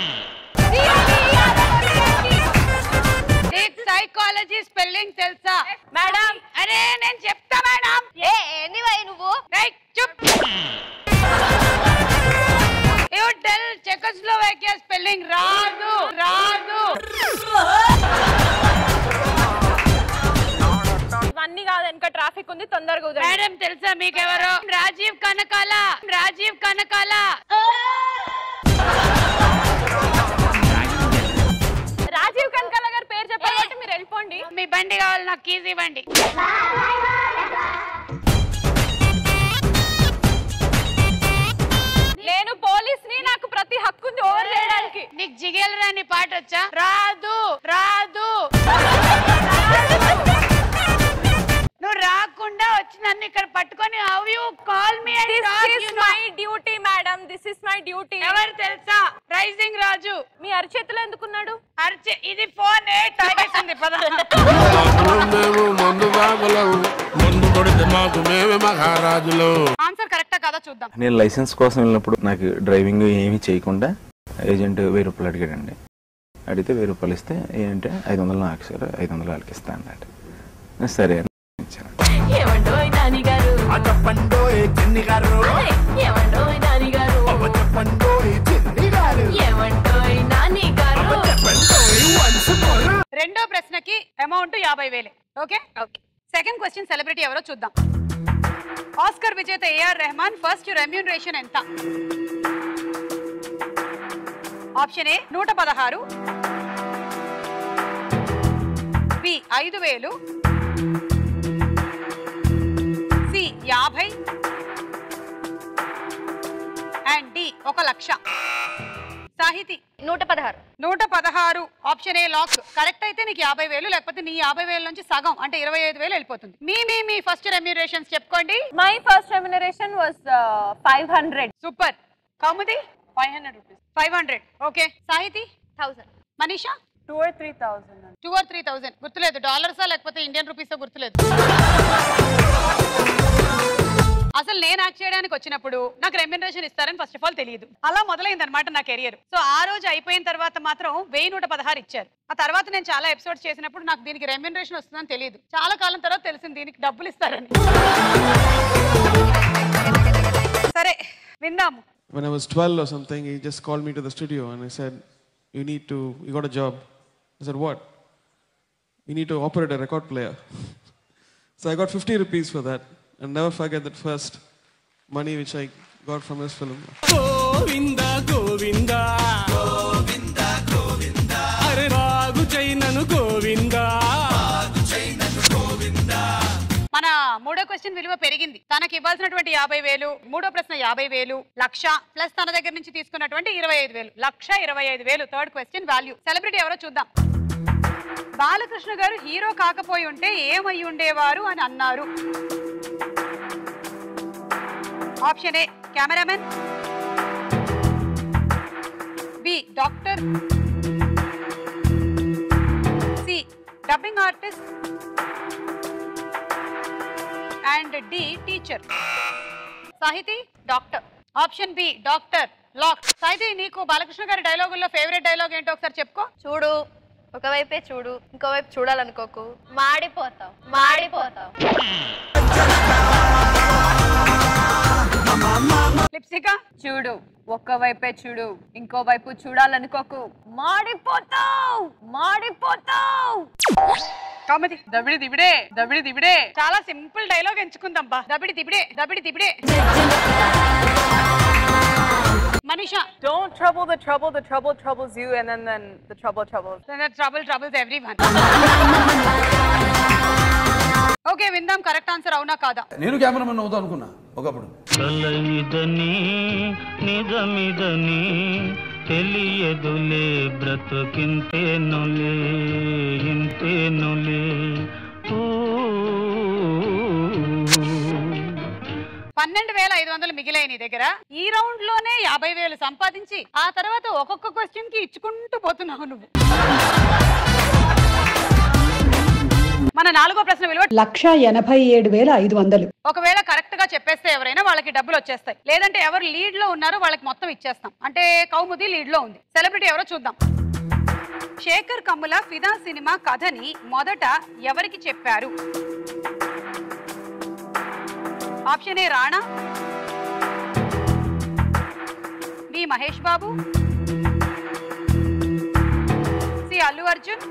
Speaker 2: psychology spelling తెలుసా
Speaker 7: మేడం
Speaker 2: అరే నేను చెప్తా మేడం
Speaker 6: ఏ ఎనీవే నువ్వు
Speaker 2: ఏయ్, చుప్ యు టెల్ చెకోస్లోవాకియా స్పెల్లింగ్ రాదు రాదు
Speaker 7: ఇవన్నీ కాదు వెనక ట్రాఫిక్ ఉంది తొందరగా ఊదండి
Speaker 2: మేడం తెలుసా మీకెవరో రాజీవ్ కనకాల రాజీవ్ కనకాల
Speaker 7: రాజీవ్ కనకాల గారి పేరు చెప్పారు కాబట్టి మీరు వెళ్ళిపోండి
Speaker 2: మీ బండి కావాలి నాకు కీజ్ ఇవ్వండి
Speaker 7: నేను పోలీస్ ని నాకు ప్రతి హక్కు ఉంది ఓవర్ చేయడానికి
Speaker 2: నీకు జిగేలు రాని పాట వచ్చా రాదు రాదు నువ్వు రాకుండా వచ్చి నన్ను ఇక్కడ పట్టుకొని how you call me
Speaker 7: this is my duty madam this is my duty
Speaker 2: ఎవరు తెలుసా రైజింగ్ రాజు
Speaker 7: మీ అరిచేతిలో ఎందుకున్నాడు
Speaker 2: అరిచే ఇది ఫోన్ తాగేసింది పద
Speaker 15: బాబులం మేము మందు బాబులం మందు కొడితే మాకు మేమే మహారాజులం
Speaker 2: ఆన్సర్ కరెక్టా కదా చూద్దాం
Speaker 16: నేను లైసెన్స్ కోసం వెళ్ళినప్పుడు నాకు డ్రైవింగ్ ఏమీ చేయకుండా ఏజెంట్ వెయ్యి రూపాయలు అడిగాడండి అడిగితే వెయ్యి రూపాయలు ఇస్తే ఏంటంటే ఐదు వందలు నాకు సార్ ఐదు వందలు వాళ్ళకి ఇస్తా అన్నట్టు నేను సరే అని ఇచ్చాను
Speaker 5: ఏమండోయ్ నాని గారు
Speaker 1: చెప్పండోయ్ చిన్ని గారు
Speaker 5: ఏమండోయ్ నాని గారు
Speaker 1: చెప్పండోయ్ చిన్ని గారు
Speaker 5: ఏమండోయ్ నాని గారు
Speaker 1: చెప్పండోయ్ వన్స్ మోర్
Speaker 2: రెండో ప్రశ్నకి అమౌంట్ యాభై వేలే okay okay second question celebrity ఎవరో చూద్దాం ఆస్కర్ విజేత ఏఆర్ రెహమాన్ ఫస్ట్ రెమ్యూనరేషన్ ఎంత ఆప్షన్ ఏ నూట పదహారు బి ఐదు వేలు ఒక లక్ష సాహితి
Speaker 6: నూట పదహారు
Speaker 2: నూట పదహారు ఆప్షన్ ఏ లాక్ కరెక్ట్ అయితే నీకు యాభై వేలు లేకపోతే నీ యాభై వేల నుంచి సగం అంటే ఇరవై ఐదు వేలు వెళ్ళిపోతుంది మీ మీ మీ ఫస్ట్ రెమ్యూరేషన్స్ చెప్పుకోండి
Speaker 7: my first remuneration was five hundred
Speaker 2: super Kaumudi
Speaker 7: five hundred rupees
Speaker 2: five hundred okay Sahithi
Speaker 6: thousand
Speaker 2: Manisha
Speaker 7: two or three thousand
Speaker 2: two or three thousand గుర్తులేదు డాలర్సా లేకపోతే ఇండియన్ రూపీసా గుర్తులేదు అసలు నేను యాక్ట్ చేయడానికి వచ్చినప్పుడు నాకు రెమ్యునరేషన్ ఇస్తారని ఫస్ట్ ఆఫ్ ఆల్ తెలియదు అలా మొదలైంది అనమాట నా కెరియర్ సో ఆ రోజు అయిపోయిన తర్వాత మాత్రం వెయ్యి నూట పదహారు ఇచ్చారు ఆ తర్వాత నేను చాలా ఎపిసోడ్స్ చేసినప్పుడు నాకు దీనికి రెమ్యునరేషన్ వస్తుందని తెలియదు చాలా కాలం తర్వాత తెలిసింది దీనికి డబ్బులు ఇస్తారని సరే విందాము
Speaker 17: When I was 12 or something, he just called me to the studio and he said, You need to, you got a job. I said, What? You need to operate a record player. so I got 50 rupees for that. And never forget that first money which I got from this film.
Speaker 14: Govinda Govinda Govinda Govinda అరే బాగు చైనను గోవింద
Speaker 2: మన మూడో question విలువ పెరిగింది తనకి ఇవ్వాల్సినటువంటి యాభై వేలు మూడో ప్రశ్న యాభై వేలు లక్ష ప్లస్ తన దగ్గర నుంచి తీసుకున్నటువంటి ఇరవై ఐదు వేలు లక్ష ఇరవై ఐదు వేలు థర్డ్ క్వశ్చన్ వాల్యూ సెలబ్రిటీ ఎవరో చూద్దాం బాలకృష్ణ గారు హీరో కాకపోయి ఉంటే ఏమై ఉండేవారు అని అన్నారు option A cameraman B doctor C dubbing artist and D teacher Sahithi doctor option B doctor lock Sahithi నీకు బాలకృష్ణ గారి డైలాగుల్లో ఫేవరెట్ డైలాగ్ ఏంటో ఒకసారి చెప్పుకో
Speaker 6: చూడు ఒకవైపే చూడు ఇంకోవైపు చూడాలనుకోకు మాడిపోతావు మాడిపోతావు
Speaker 2: లిప్సిక
Speaker 7: చూడు ఒక్క వైపే చూడు ఇంకో వైపు చూడాలనుకోకు మాడిపోతావు మాడిపోతావు
Speaker 2: కామెడీ
Speaker 7: దబిడి దిబిడే దబిడి దిబిడే
Speaker 2: చాలా సింపుల్ డైలాగ్ ఎంచుకుందాం బా దబిడి దిబిడే దబిడి దిబిడే Manisha
Speaker 7: Don't trouble the trouble, the trouble troubles you, and then, then the trouble troubles.
Speaker 2: Trouble troubles everyone okay విందాం కరెక్ట్ ఆన్సర్ అవునా కాదా
Speaker 18: నేను కెమెరామెన్ అవుతాను అనుకున్నా ఒకప్పుడు
Speaker 9: కలయిదని నిజమిదని తెలియదులే బ్రతుకింతేనులే ఇంతేనులే ఊ.
Speaker 2: పన్నెండు వేల ఐదు వందలు మిగిలాయి నీ దగ్గర ఈ రౌండ్ లోనే యాభై వేలు సంపాదించి ఆ తర్వాత ఒక్కొక్క క్వశ్చన్ కి ఇచ్చుకుంటూ పోతున్నావు నువ్వు మన నాలుగో ప్రశ్న విలువ
Speaker 19: లక్ష ఎనభై ఏడు వేల ఐదు వందలు
Speaker 2: ఒకవేళ కరెక్ట్ గా చెప్పేస్తే ఎవరైనా వాళ్ళకి డబ్బులు వచ్చేస్తాయి లేదంటే ఎవరు లీడ్ లో ఉన్నారో వాళ్ళకి మొత్తం ఇచ్చేస్తాం అంటే కౌముది లీడ్ లో ఉంది సెలబ్రిటీ ఎవరో చూద్దాం శేఖర్ కమ్ముల ఫిదా సినిమా కథని మొదట ఎవరికి చెప్పారు option A Rana B Mahesh Babu C Allu Arjun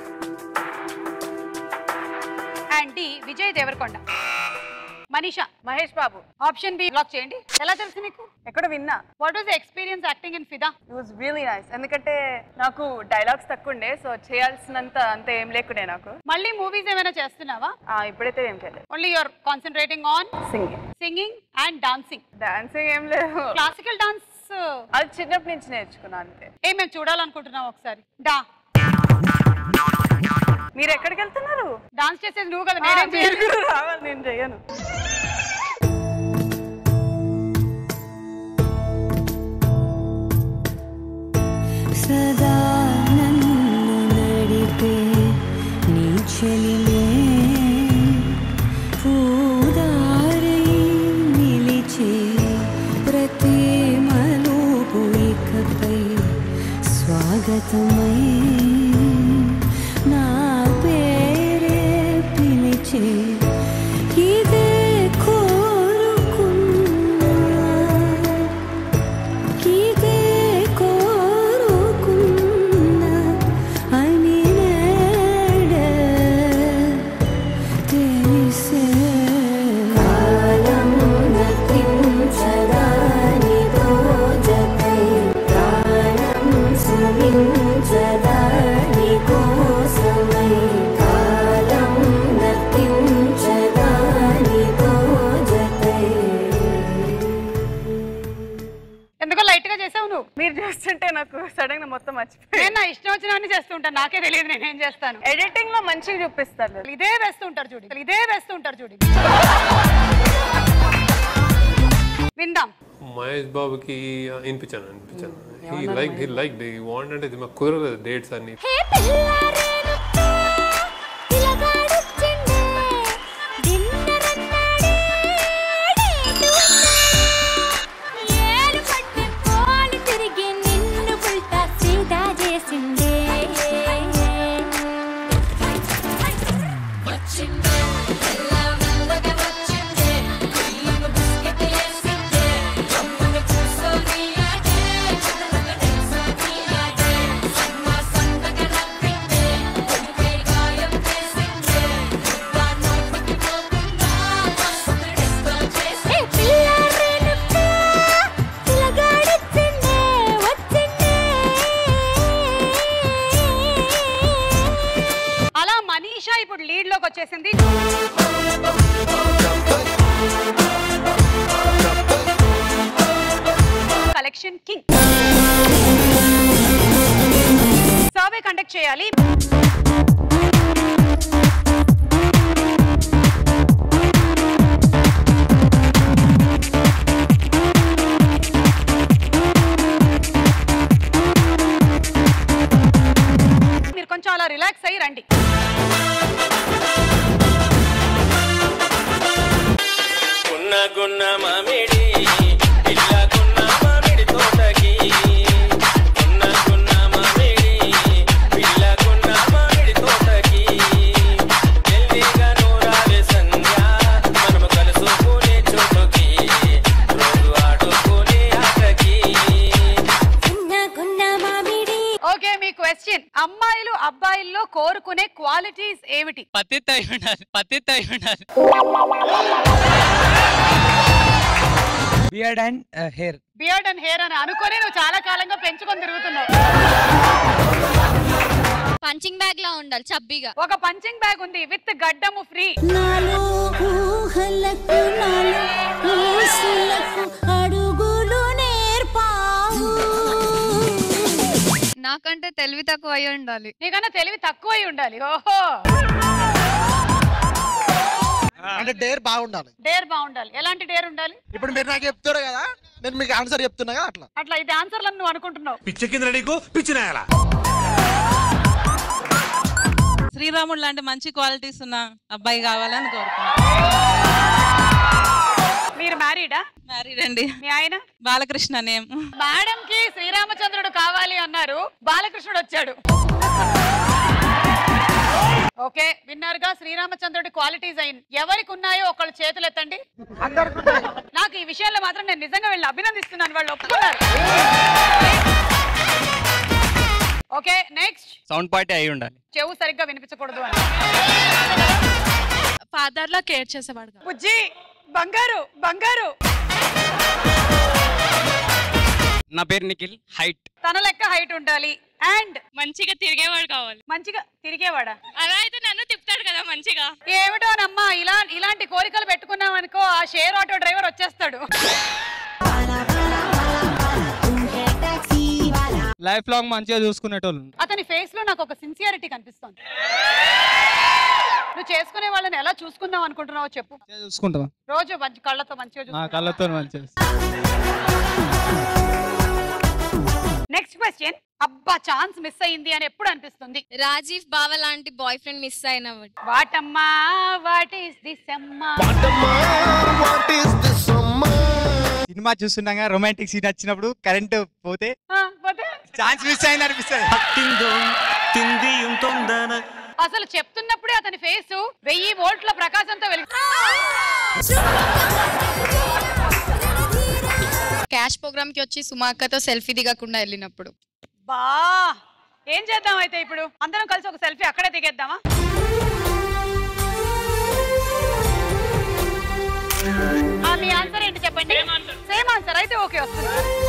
Speaker 2: and D Vijay Deverakonda Manisha
Speaker 7: Mahesh Babu
Speaker 2: option B lock చేయండి ఎలా తెలుసు మీకు
Speaker 7: ఎక్కడ విన్నా
Speaker 2: what was experience acting in Fidaa
Speaker 7: it was really nice ఎందుకంటే నాకు డైలాగ్స్ తక్కువ ఉండే సో చేయాల్సినంత అంత ఏం లేకుండే నాకు
Speaker 2: మళ్ళీ మూవీస్ ఏమైనా చేస్తున్నావా
Speaker 7: ఆ, ఇప్పుడైతే ఏం చేయలేదు
Speaker 2: only your concentrating on
Speaker 7: singing
Speaker 2: singing and dancing
Speaker 7: dancing ఏం లేదు
Speaker 2: క్లాసికల్ డాన్స్
Speaker 7: అది చిన్నప్పటి నుంచి నేర్చుకున్నా అంతే
Speaker 2: ఏ మేము చూడాలనుకుంటున్నాం ఒకసారి డా
Speaker 7: మీరు ఎక్కడికి వెళ్తున్నారు
Speaker 2: డాన్స్ చేసేది నువ్వు కదా
Speaker 7: ఆ,
Speaker 2: నేనేం
Speaker 7: మీరు
Speaker 2: చేయాలి
Speaker 7: కూడా రావాలి నేను చేయను
Speaker 10: సదా నన్ను నడిపే నీ చెలిమే పూదారై నిలిచే ప్రతి మలుపు ఇకపై స్వాగతమై నా పేరే పిలిచే ఇదే కోరుకున్నా ఇదే కోరుకున్నా అని నేడే
Speaker 7: నాకు సడన్ గా మొత్తం మర్చిపోయి
Speaker 2: నేను నా ఇష్టం వచ్చినవన్నీ చేస్తుంటాను నాకే తెలియదు నేనేం చేస్తాను
Speaker 7: ఎడిటింగ్ లో మంచిగా చూపిస్తారు
Speaker 2: ఇదే వేస్తుంటారు చూడు ఇదే వేస్తుంటారు చూడు విందాం
Speaker 20: మహేష్ బాబుకి వినిపించాను అనిపించాను he like he like he want అంటే ఇది మాకు కుదరలేదు డేట్స్ అన్ని
Speaker 5: తిరిగి నిన్ను పుల్టా సీదా చేసిందే వచ్చిందే మెల్లమెల్లగా వచ్చిందే క్రీమ్ బిస్కెట్ వేసిందే గమ్మున కూర్చొని ఆడే చదరగ తెలుసని ఆడే సమ్మ సందగా నవ్విందే కొడుకే గాయం చేసిందే ముద్దా నోటికి పోకుండా మస్తు డిస్కో చేసి పిల్లారేనుకా పిల్లగాడొచ్చిందే వచ్చిందే
Speaker 2: అలా మనీషా ఇప్పుడు లీడ్ లోకి వచ్చేసింది కలెక్షన్ కింగ్ సర్వే కండక్ట్ చేయాలి మీరు కొంచెం అలా రిలాక్స్ అయ్యి రండి
Speaker 12: గున్న గున్న మామిడి పిల్లకున్న మామిడి తోటకి గున్న గున్న మామిడి పిల్లకున్న మామిడి తోటకి జల్దీగా నూరాలే సంధ్య మనము కలుసుకునే చోటుకి రోజు ఆడుకునే ఆటకి
Speaker 2: ఓకే మీ క్వశ్చన్ అమ్మాయిలు అబ్బాయిల్లో కోరుకునే క్వాలిటీస్ ఏమిటి
Speaker 21: పతిత్ అయి ఉండాలి పతిత్ అయి ఉండాలి
Speaker 22: beard and hair
Speaker 2: beard and hair అని అనుకొని నువ్వు చాలా కాలంగా పెంచుకొని తిరుగుతున్నావు
Speaker 5: పంచింగ్ బ్యాగ్ లా ఉండాలి చబ్బీగా
Speaker 2: ఒక పంచింగ్ బ్యాగ్ ఉంది విత్ గడ్డము ఫ్రీ
Speaker 10: నాలో ఊహలకు నాలో ఊసులకు అడుగులు నేర్పావు
Speaker 23: నాకంటే తెలివి తక్కువ అయి ఉండాలి
Speaker 2: నీకన్నా తెలివి తక్కువ అయి ఉండాలి ఓహో
Speaker 24: అంటే డేర్ బాగుండాలి
Speaker 2: డేర్ బాగుండాలి ఎలాంటి డేర్ ఉండాలి
Speaker 24: ఇప్పుడు మీరు నాకు చెప్తారు కదా నేను మీకు ఆన్సర్ చెప్తున్నా కదా అట్లా
Speaker 2: అట్లా ఇది ఆన్సర్లను నువ్వు అనుకుంటున్నావు
Speaker 24: పిచ్చ కింద నీకు పిచ్చినాయాల
Speaker 25: శ్రీరాముడు లాంటి మంచి క్వాలిటీస్ ఉన్న అబ్బాయి కావాలని కోరుకుంటున్నాను
Speaker 2: మీరు మ్యారీడా
Speaker 25: మ్యారీడ్ అండి
Speaker 2: మీ ఆయన
Speaker 25: బాలకృష్ణ నేమ్
Speaker 2: మేడం కి శ్రీరామచంద్రుడు కావాలి అన్నారు బాలకృష్ణుడు వచ్చాడు ఓకే విన్నారుగా శ్రీరామచంద్రుడి క్వాలిటీస్ అయిన ఎవరికి ఉన్నాయో ఒకళ్ళు చేతులు ఎత్తండి నాకు ఈ విషయంలో మాత్రం నేను నిజంగా వీళ్ళని అభినందిస్తున్నాను వాళ్ళు ఒప్పుకున్నారు ఓకే నెక్స్ట్
Speaker 21: సౌండ్ పార్టీ అయి ఉండాలి
Speaker 2: చెవు సరిగ్గా వినిపించకూడదు అని
Speaker 23: ఫాదర్ లా కేర్ చేసేవాడు
Speaker 2: బుజ్జి బంగారు బంగారు
Speaker 21: నా పేరు నిఖిల్ హైట్
Speaker 2: తన లెక్క హైట్ ఉండాలి అండ్
Speaker 23: మంచిగా తిరిగేవాడు కావాలి
Speaker 2: మంచిగా తిరిగేవాడా
Speaker 23: అలా అయితే నన్ను తిప్పుతాడు కదా మంచిగా
Speaker 2: ఏమిటోనమ్మా ఇలా ఇలాంటి కోరికలు పెట్టుకున్నాం అనుకో ఆ షేర్ ఆటో డ్రైవర్ వచ్చేస్తాడు
Speaker 21: లైఫ్ లాంగ్ మంచిగా చూసుకునేటోళ్ళు
Speaker 2: అతని ఫేస్ లో నాకు ఒక సిన్సియారిటీ కనిపిస్తుంది నువ్వు చేసుకునే వాళ్ళని ఎలా చూసుకుందాం అనుకుంటున్నావో చెప్పు
Speaker 21: చూసుకుంటావా
Speaker 2: రోజు మంచి కళ్ళతో మంచిగా
Speaker 21: నా
Speaker 2: చూసుకుంటావా?
Speaker 21: కళ్ళతో మంచిగా
Speaker 2: నెక్స్ట్ క్వశ్చన్ అబ్బా ఛాన్స్ మిస్ అయింది అని ఎప్పుడు అనిపిస్తుంది
Speaker 23: రాజీవ్ బావ లాంటి బాయ్ ఫ్రెండ్ మిస్ అయిన
Speaker 2: వాటమ్మా వాట్ ఈస్ దిస్ అమ్మా
Speaker 22: సినిమా చూస్తున్నాగా రొమాంటిక్ సీన్ వచ్చినప్పుడు కరెంట్ పోతే
Speaker 2: ఆ, పోతే?
Speaker 22: ఛాన్స్ మిస్ అయింది అనిపిస్తుంది
Speaker 2: అసలు చెప్తున్నప్పుడే అతని ఫేస్ వెయ్యి వోల్ట్ల ప్రకాశంతో వెలిగి
Speaker 23: క్యాష్ ప్రోగ్రామ్ కి వచ్చి సుమాకతో సెల్ఫీ దిగకుండా వెళ్ళినప్పుడు
Speaker 2: బా ఏం చేద్దాం అయితే ఇప్పుడు అందరం కలిసి ఒక సెల్ఫీ అక్కడే దిగేద్దామా ఆ, మీ ఆన్సర్ ఏంటి చెప్పండి సేమ్ ఆన్సర్ అయితే ఓకే వస్తుంది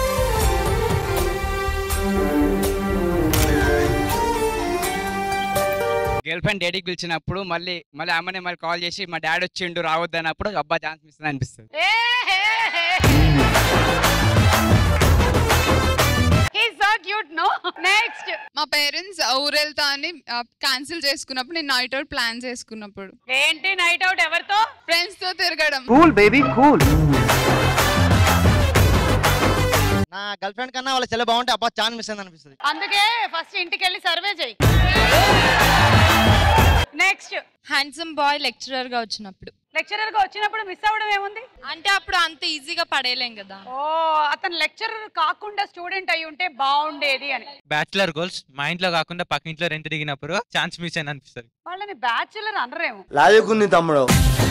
Speaker 21: గర్ల్ ఫ్రెండ్ డేటికి పిలిచినప్పుడు మళ్ళీ మళ్ళీ అమ్మనే మళ్ళీ కాల్ చేసి మా డాడీ వచ్చిండు రావద్దు అన్నప్పుడు అబ్బా ఛాన్స్ మిస్ అనిపిస్తుంది
Speaker 2: He's so cute no next
Speaker 23: మా పేరెంట్స్ ఊరెళ్తా అని క్యాన్సిల్ చేసుకున్నప్పుడు నేను నైట్ అవుట్ ప్లాన్ చేసుకున్నప్పుడు
Speaker 2: ఏంటి నైట్ అవుట్ ఎవరితో
Speaker 23: ఫ్రెండ్స్ తో తిరగడం
Speaker 24: కూల్ బేబీ కూల్ నా గర్ల్ ఫ్రెండ్ కన్నా వాళ్ళ చెల్లె బాగుంటే అబ్బా ఛాన్స్ మిస్ అయింది అనిపిస్తుంది
Speaker 2: అందుకే ఫస్ట్ ఇంటికి వెళ్ళి సర్వే చేయి నెక్స్ట్
Speaker 23: హ్యాండ్సమ్ బాయ్ లెక్చరర్ గా వచ్చినప్పుడు
Speaker 2: లెక్చరర్ గా వచ్చినప్పుడు మిస్ అవ్వడం ఏముంది
Speaker 23: అంటే అప్పుడు అంత ఈజీగా పడేయలేం కదా
Speaker 2: ఓ అతను లెక్చరర్ కాకుండా స్టూడెంట్ అయి ఉంటే బాగుండేది అని
Speaker 22: బ్యాచులర్ గోల్స్ మా ఇంట్లో కాకుండా పక్క ఇంట్లో రెంట్ దిగినప్పుడు ఛాన్స్ మిస్ అని అనిపిస్తుంది
Speaker 2: వాళ్ళని బ్యాచులర్ అనరేమో
Speaker 24: లాజిక్ ఉంది తమ్ముడు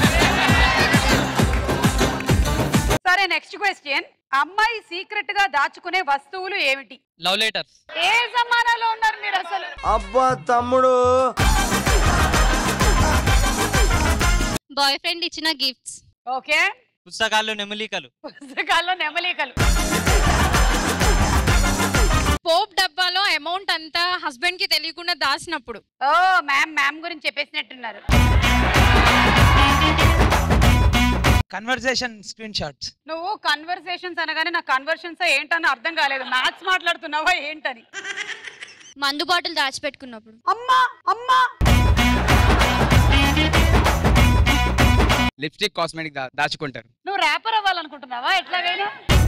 Speaker 2: సరే నెక్స్ట్ క్వశ్చన్ అమ్మాయి సీక్రెట్ గా దాచుకునే వస్తువులు ఏమిటి
Speaker 22: లవ్ లెటర్స్
Speaker 2: ఏ జమానాలో ఉన్నారు మీరు అసలు
Speaker 24: అబ్బా తమ్ముడు
Speaker 23: బాయ్ ఫ్రెండ్ ఇచ్చిన గిఫ్ట్స్
Speaker 2: ఓకే
Speaker 22: పుస్తకాల్లో నెమలికలు
Speaker 2: పుస్తకాల్లో నెమలికలు
Speaker 23: పోప్ డబ్బాలో అమౌంట్ అంతా హస్బెండ్ కి తెలియకుండా దాచినప్పుడు
Speaker 2: ఓ మ్యామ్ మ్యామ్ గురించి చెప్పేసినట్టున్నారు
Speaker 22: కన్వర్సేషన్ స్క్రీన్ షాట్స్
Speaker 2: నువ్వు కన్వర్సేషన్స్ అనగానే నా కన్వర్షన్స్ ఏంటని అర్థం కాలేదు మ్యాథ్స్ మాట్లాడుతున్నావా ఏంటని
Speaker 23: మందు బాటిల్ దాచిపెట్టుకున్నప్పుడు
Speaker 2: అమ్మా అమ్మా
Speaker 21: లిప్స్టిక్ కాస్మెటిక్ దాచుకుంటారు
Speaker 2: నువ్వు ర్యాపర్ అవ్వాలనుకుంటున్నావా ఎట్లాగైనా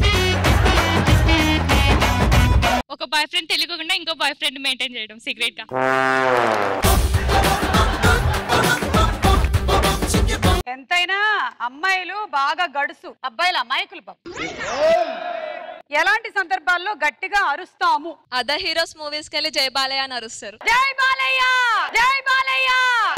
Speaker 23: ఒక బాయ్ ఫ్రెండ్ తెలియకుండా ఇంకో బాయ్ ఫ్రెండ్ మెయింటైన్ చేయడం సీక్రెట్ గా
Speaker 2: ఎంతైనా అమ్మాయిలు బాగా గడుసు అబ్బాయిలు అమాయకులు పాపం ఎలాంటి సందర్భాల్లో గట్టిగా అరుస్తాము
Speaker 23: అదర్ హీరోస్ మూవీస్ కెళ్ళి జై బాలయ్య అని అరుస్తారు
Speaker 2: జై బాలయ్య జై బాలయ్య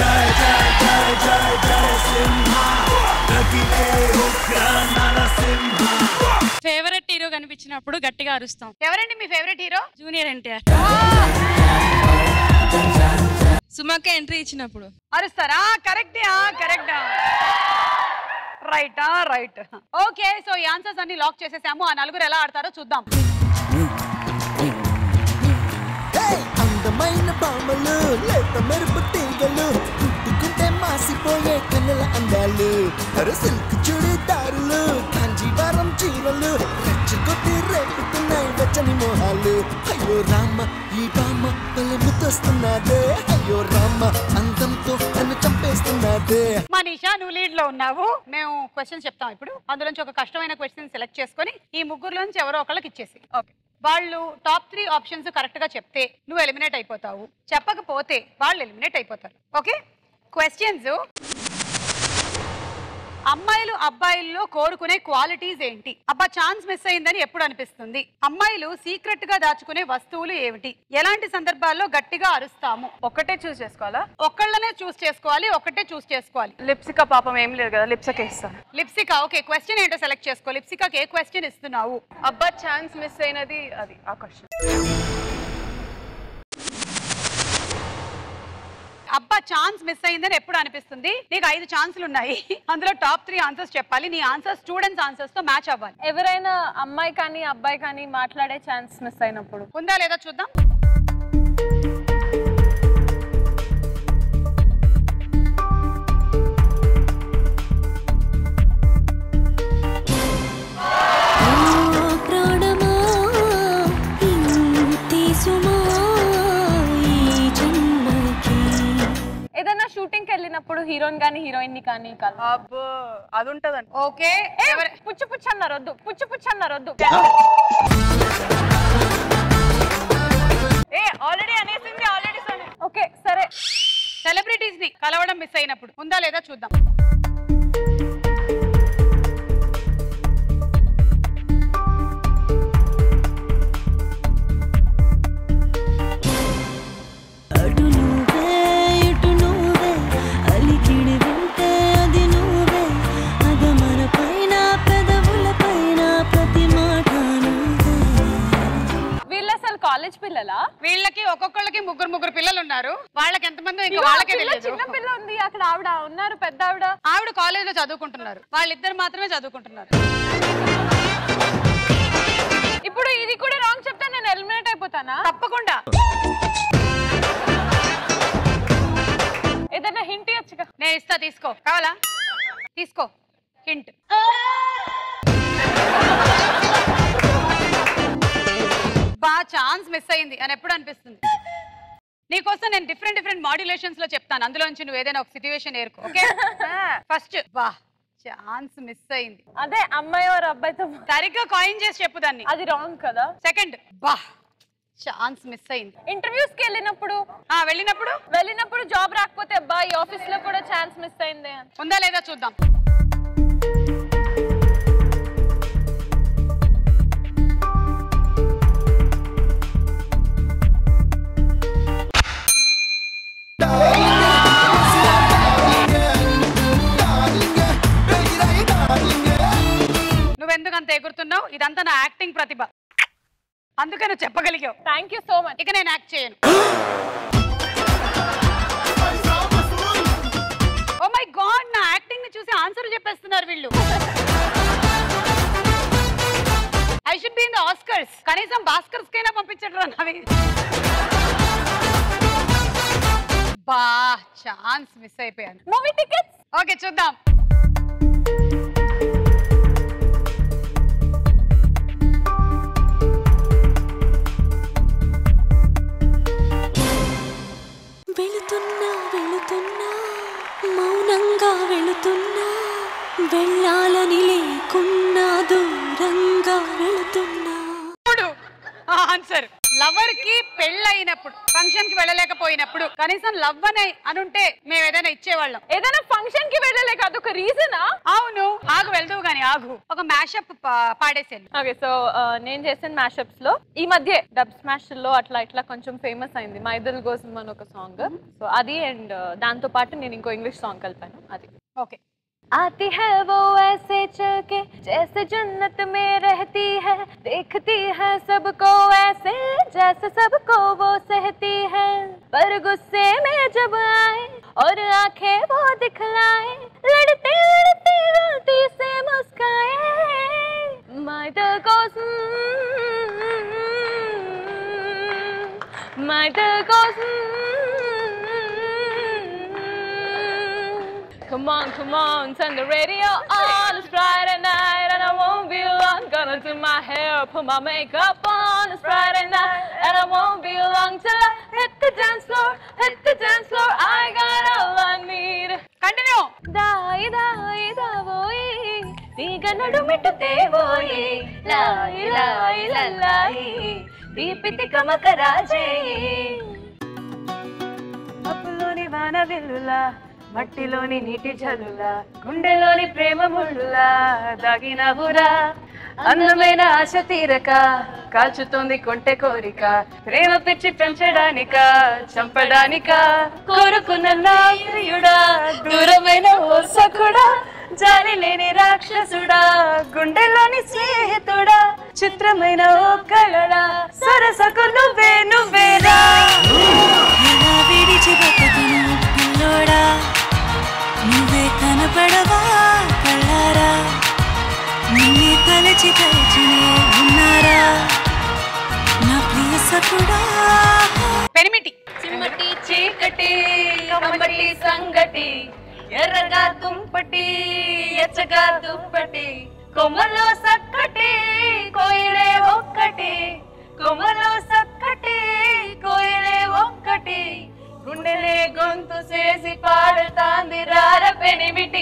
Speaker 23: ఫేవరెట్ హీరో కనిపించినప్పుడు గట్టిగా అరుస్తాం
Speaker 2: ఎవరండి మీ ఫేవరెట్ హీరో
Speaker 23: జూనియర్ ఎన్టీఆర్ సుమక్క ఎంట్రీ ఇచ్చినప్పుడు
Speaker 2: అరుస్తారా correct correct right right okay so ఈ ఆన్సర్స్ అన్ని లాక్ చేసేసాము ఆ నలుగురు ఎలా ఆడతారో చూద్దాం
Speaker 10: అందమైన బామలు లేత మెరుపు తీగలు కుట్టుకుంటే మాసిపోయే కన్నుల అందాలు అరే సిల్క్ చుడిదారులు కాంజీవరం చీరలు రెచ్చగొట్టి రేపుతున్నాయి వెచ్చని మోహాలు అయ్యో రామ ఈ బామ్మ పల్లె ముద్దొస్తున్నదే అయ్యో రామ అందంతో నన్ను చంపేస్తున్నదే
Speaker 2: మనీషా నువ్వు లీడ్ లో ఉన్నావు మేము క్వశ్చన్ చెప్తాం ఇప్పుడు అందులోంచి ఒక కష్టమైన క్వశ్చన్ సెలెక్ట్ చేసుకొని ఈ ముగ్గురులోంచి ఎవరో ఒకళ్ళకి ఇచ్చేసి ఓకే వాళ్ళు టాప్ త్రీ ఆప్షన్స్ కరెక్ట్ గా చెప్తే నువ్వు ఎలిమినేట్ అయిపోతావు చెప్పకపోతే వాళ్ళు ఎలిమినేట్ అయిపోతారు ఓకే క్వశ్చన్స్ అమ్మాయిలు అబ్బాయిల్లో కోరుకునే క్వాలిటీస్ ఏంటి అబ్బా ఛాన్స్ మిస్ అయిందని ఎప్పుడు అనిపిస్తుంది అమ్మాయిలు సీక్రెట్ గా దాచుకునే వస్తువులు ఏమిటి ఎలాంటి సందర్భాల్లో గట్టిగా అరుస్తాము
Speaker 7: ఒక్కటే చూస్ చేసుకోవాలా
Speaker 2: ఒక్కళ్ళనే చూస్ చేసుకోవాలి ఒకటే చూస్ చేసుకోవాలి
Speaker 7: లిప్సిక పాపం ఏం లేదు కదా లిప్సకే ఇస్తాను
Speaker 2: లిప్సికా ఓకే క్వశ్చన్ ఏంటో సెలెక్ట్ చేసుకో లిప్సికాకి ఏ క్వశ్చన్ ఇస్తున్నావు
Speaker 7: అబ్బా ఛాన్స్ మిస్ అయినది అది ఆ క్వశ్చన్
Speaker 2: అబ్బా ఛాన్స్ మిస్ అయిందని ఎప్పుడు అనిపిస్తుంది నీకు ఐదు ఛాన్సులు ఉన్నాయి అందులో టాప్ త్రీ ఆన్సర్స్ చెప్పాలి నీ ఆన్సర్ స్టూడెంట్స్ ఆన్సర్స్ తో మ్యాచ్ అవ్వాలి
Speaker 7: ఎవరైనా అమ్మాయి కానీ అబ్బాయి కానీ మాట్లాడే ఛాన్స్ మిస్ అయినప్పుడు
Speaker 2: ఉందా లేదా చూద్దాం
Speaker 5: ప్రాణమా తీసుమా ఈ జన్మకి
Speaker 7: ఏదైనా షూటింగ్ కి వెళ్ళినప్పుడు హీరోయిన్ కానీ హీరోయిన్ ని కానీ అబ్బో అది ఉంటదండి
Speaker 2: ఓకే
Speaker 7: పుచ్చు పుచ్చు అన్నారు వద్దు పుచ్చు పుచ్చు అన్నారు వద్దు ఏ ఆల్రెడీ అనేసింది ఆల్రెడీ ఓకే సరే
Speaker 2: సెలబ్రిటీస్ ని కలవడం మిస్ అయినప్పుడు ఉందా లేదా చూద్దాం
Speaker 5: అటు నువ్వే ఇటు నువ్వే అలికిడి వింటే అది నువ్వే అద మన పైన పెదవుల పైన ప్రతి మాట నువ్వే
Speaker 7: వీళ్ళు అసలు కాలేజ్ పిల్లలా
Speaker 2: వీళ్ళకి ఒక్కొక్కళ్ళకి ముగ్గురు ముగ్గురు పిల్లలు ఉన్నారు వాళ్ళకి ఎంతమంది ఇంకా
Speaker 7: ఇదిగో
Speaker 2: వాళ్ళకే
Speaker 7: పిల్ల,
Speaker 2: తెలియదు
Speaker 7: చిన్న పిల్ల ఉంది అక్కడ ఆవిడ ఉన్నారు పెద్ద ఆవిడ
Speaker 2: ఆవిడ కాలేజ్ లో చదువుకుంటున్నారు వాళ్ళిద్దరు మాత్రమే చదువుకుంటున్నారు
Speaker 7: ఇప్పుడు ఇది కూడా రాంగ్ చెప్తే నేను ఎలిమినేట్ అయిపోతానా
Speaker 2: తప్పకుండా
Speaker 7: ఏదైనా హింట్ ఇవ్వచ్చుగా
Speaker 2: నేను ఇస్తా తీసుకో కావాలా తీసుకో హింట్ బా ఛాన్స్ మిస్ అయింది అని ఎప్పుడు అనిపిస్తుంది నీకోసం నేను డిఫరెంట్ డిఫరెంట్ మాడ్యులేషన్స్ లో చెప్తాను అందులో నుంచి నువ్వు ఏదైనా ఒక సిచ్యువేషన్ ఏరుకో ఓకే ఫస్ట్ బా ఛాన్స్ మిస్ అయింది
Speaker 7: అదే అమ్మాయి వారు అబ్బాయితో
Speaker 2: సరిగ్గా కాయిన్ చేసి చెప్పు దాన్ని
Speaker 7: అది రాంగ్ కదా
Speaker 2: సెకండ్ బా ఛాన్స్ మిస్ అయింది
Speaker 7: ఇంటర్వ్యూస్ కి వెళ్ళినప్పుడు
Speaker 2: ఆ వెళ్ళినప్పుడు
Speaker 7: వెళ్ళినప్పుడు జాబ్ రాకపోతే అబ్బా ఈ ఆఫీస్ లో కూడా ఛాన్స్ మిస్ అయింది అని.
Speaker 2: ఉందా లేదా చూద్దాం నువ్వెందుకు అంత ఎగురుతున్నావు ఇదంతా నా యాక్టింగ్ ప్రతిభ అందుకే నువ్వు చెప్పగలిగావు
Speaker 7: థ్యాంక్ యూ సో మచ్
Speaker 2: ఇక నేను యాక్ట్ చేయను ఓ మై గాడ్ నా యాక్టింగ్ ని చూసి ఆన్సర్ చెప్పేస్తున్నారు వీళ్ళు I should be in the Oscars కనీసం భాస్కర్స్ కైనా పంపించడం రా నవి బా ఛాన్స్ మిస్ అయిపోయాను
Speaker 7: మూవీ టికెట్స్
Speaker 2: ఓకే చూద్దాం
Speaker 5: వెళుతున్నా వెళుతున్నా మౌనంగా వెళుతున్నా వెళ్ళాలని లేకున్నా దూరంగా వెళుతున్నా
Speaker 2: ఆన్సర్ లవర్ కి పెళ్ళైనప్పుడు ఫంక్షన్ కి వెళ్ళలేకపోయినప్పుడు కనీసం లవ్ అని అనుంటే మేము ఏదైనా ఇచ్చేవాళ్ళం
Speaker 7: ఏదైనా ఫంక్షన్ కి వెళ్ళలేక అదొక రీజనా
Speaker 2: అవును ఆగు వెళ్దువు గాని ఆగు ఒక మ్యాషప్ పాడేసాను
Speaker 7: ఓకే సో నేను చేసిన మ్యాషప్స్ లో ఈ మధ్య డబ్ స్మాష్ లో అట్లా ఇట్లా కొంచెం ఫేమస్ అయింది మా ఇద్దరు కోసం అని ఒక సాంగ్ సో అది అండ్ దాంతో పాటు నేను ఇంకో ఇంగ్లీష్ సాంగ్ కలిపాను అది
Speaker 2: ఓకే
Speaker 7: आती है वो ऐसे चल के जैसे जन्नत में रहती है देखती है सबको ऐसे जैसे सबको वो सहती है पर गुस्से में जब आए और आंखें वो दिखलाए लड़ते लड़ते गलती से मुस्काए मैं दिल को मैं दिल को Come on, come on, turn the radio on. It's Friday night and I won't be long. Gonna do my hair, put my makeup on. It's Friday night and I won't be long till I hit the dance floor, hit the dance floor. I got all I need.
Speaker 2: Continue.
Speaker 7: దాయి దాయి దావోయి తీగ నడుమెట్టుతే పోయి లాయి లాయి లల్లాయి దీపితి కమకరాజేయి అప్పులోని వాన వెల్లులా మట్టిలోని నీటి జల్లులా గుండెలోని ప్రేమ ముళ్ళులా దాగినవురా అందమైన ఆశ తీరక కాల్చుతోంది కొంటె కోరిక ప్రేమ పిచ్చి పెంచడానిక చంపడానిక కోరుకున్న నా ప్రియుడా దూరమైన ఓ సకుడా జాలి లేని రాక్షసుడా గుండెలోని స్నేహితుడా చిత్రమైన ఓ కళడా సరసకు నువ్వే నువ్వేరా
Speaker 5: ఎలా విడిచి బతకను పిల్లోడా నువ్వే కనపడవా కళ్ళారా నిన్నే తలచి తలచినే ఉన్నారా నా ప్రియ సకుడా
Speaker 2: పెనిమిటి
Speaker 7: చిమ్మటి చీకటి కమ్మటి సంగటి ఎర్రగా దుంపటి ఎచ్చగా దుప్పటి కొమ్మలో సక్కటి కోయిలే ఒక్కటి కొమ్మలో సక్కటి కోయిలే ఒక్కటి గుండెలే గొంతు చేసి పాడుతాంది రార పెనిమిటి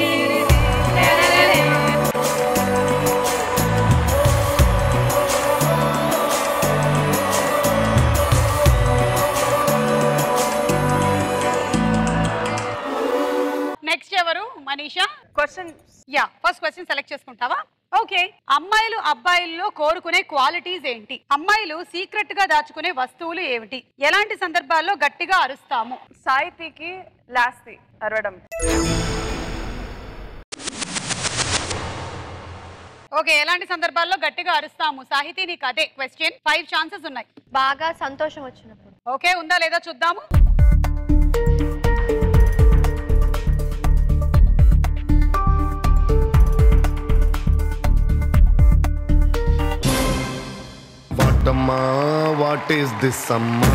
Speaker 2: నెక్స్ట్ ఎవరు Manisha question yeah first question select చేసుకుంటావా ఓకే అమ్మాయిలు అబ్బాయిల్లో కోరుకునే క్వాలిటీస్ ఏంటి అమ్మాయిలు సీక్రెట్ గా దాచుకునే వస్తువులు ఏమిటి ఎలాంటి సందర్భాల్లో గట్టిగా అరుస్తాము
Speaker 7: సాహితీకి లాస్తి అరవడం
Speaker 2: ఓకే ఎలాంటి సందర్భాల్లో గట్టిగా అరుస్తాము సాహితీ నీకు అదే క్వశ్చన్ ఫైవ్ ఛాన్సెస్ ఉన్నాయి
Speaker 6: బాగా సంతోషం వచ్చినప్పుడు
Speaker 2: ఓకే ఉందా లేదా చూద్దాము
Speaker 3: వాటమ్మా వాట్ ఈస్ దిస్ అమ్మా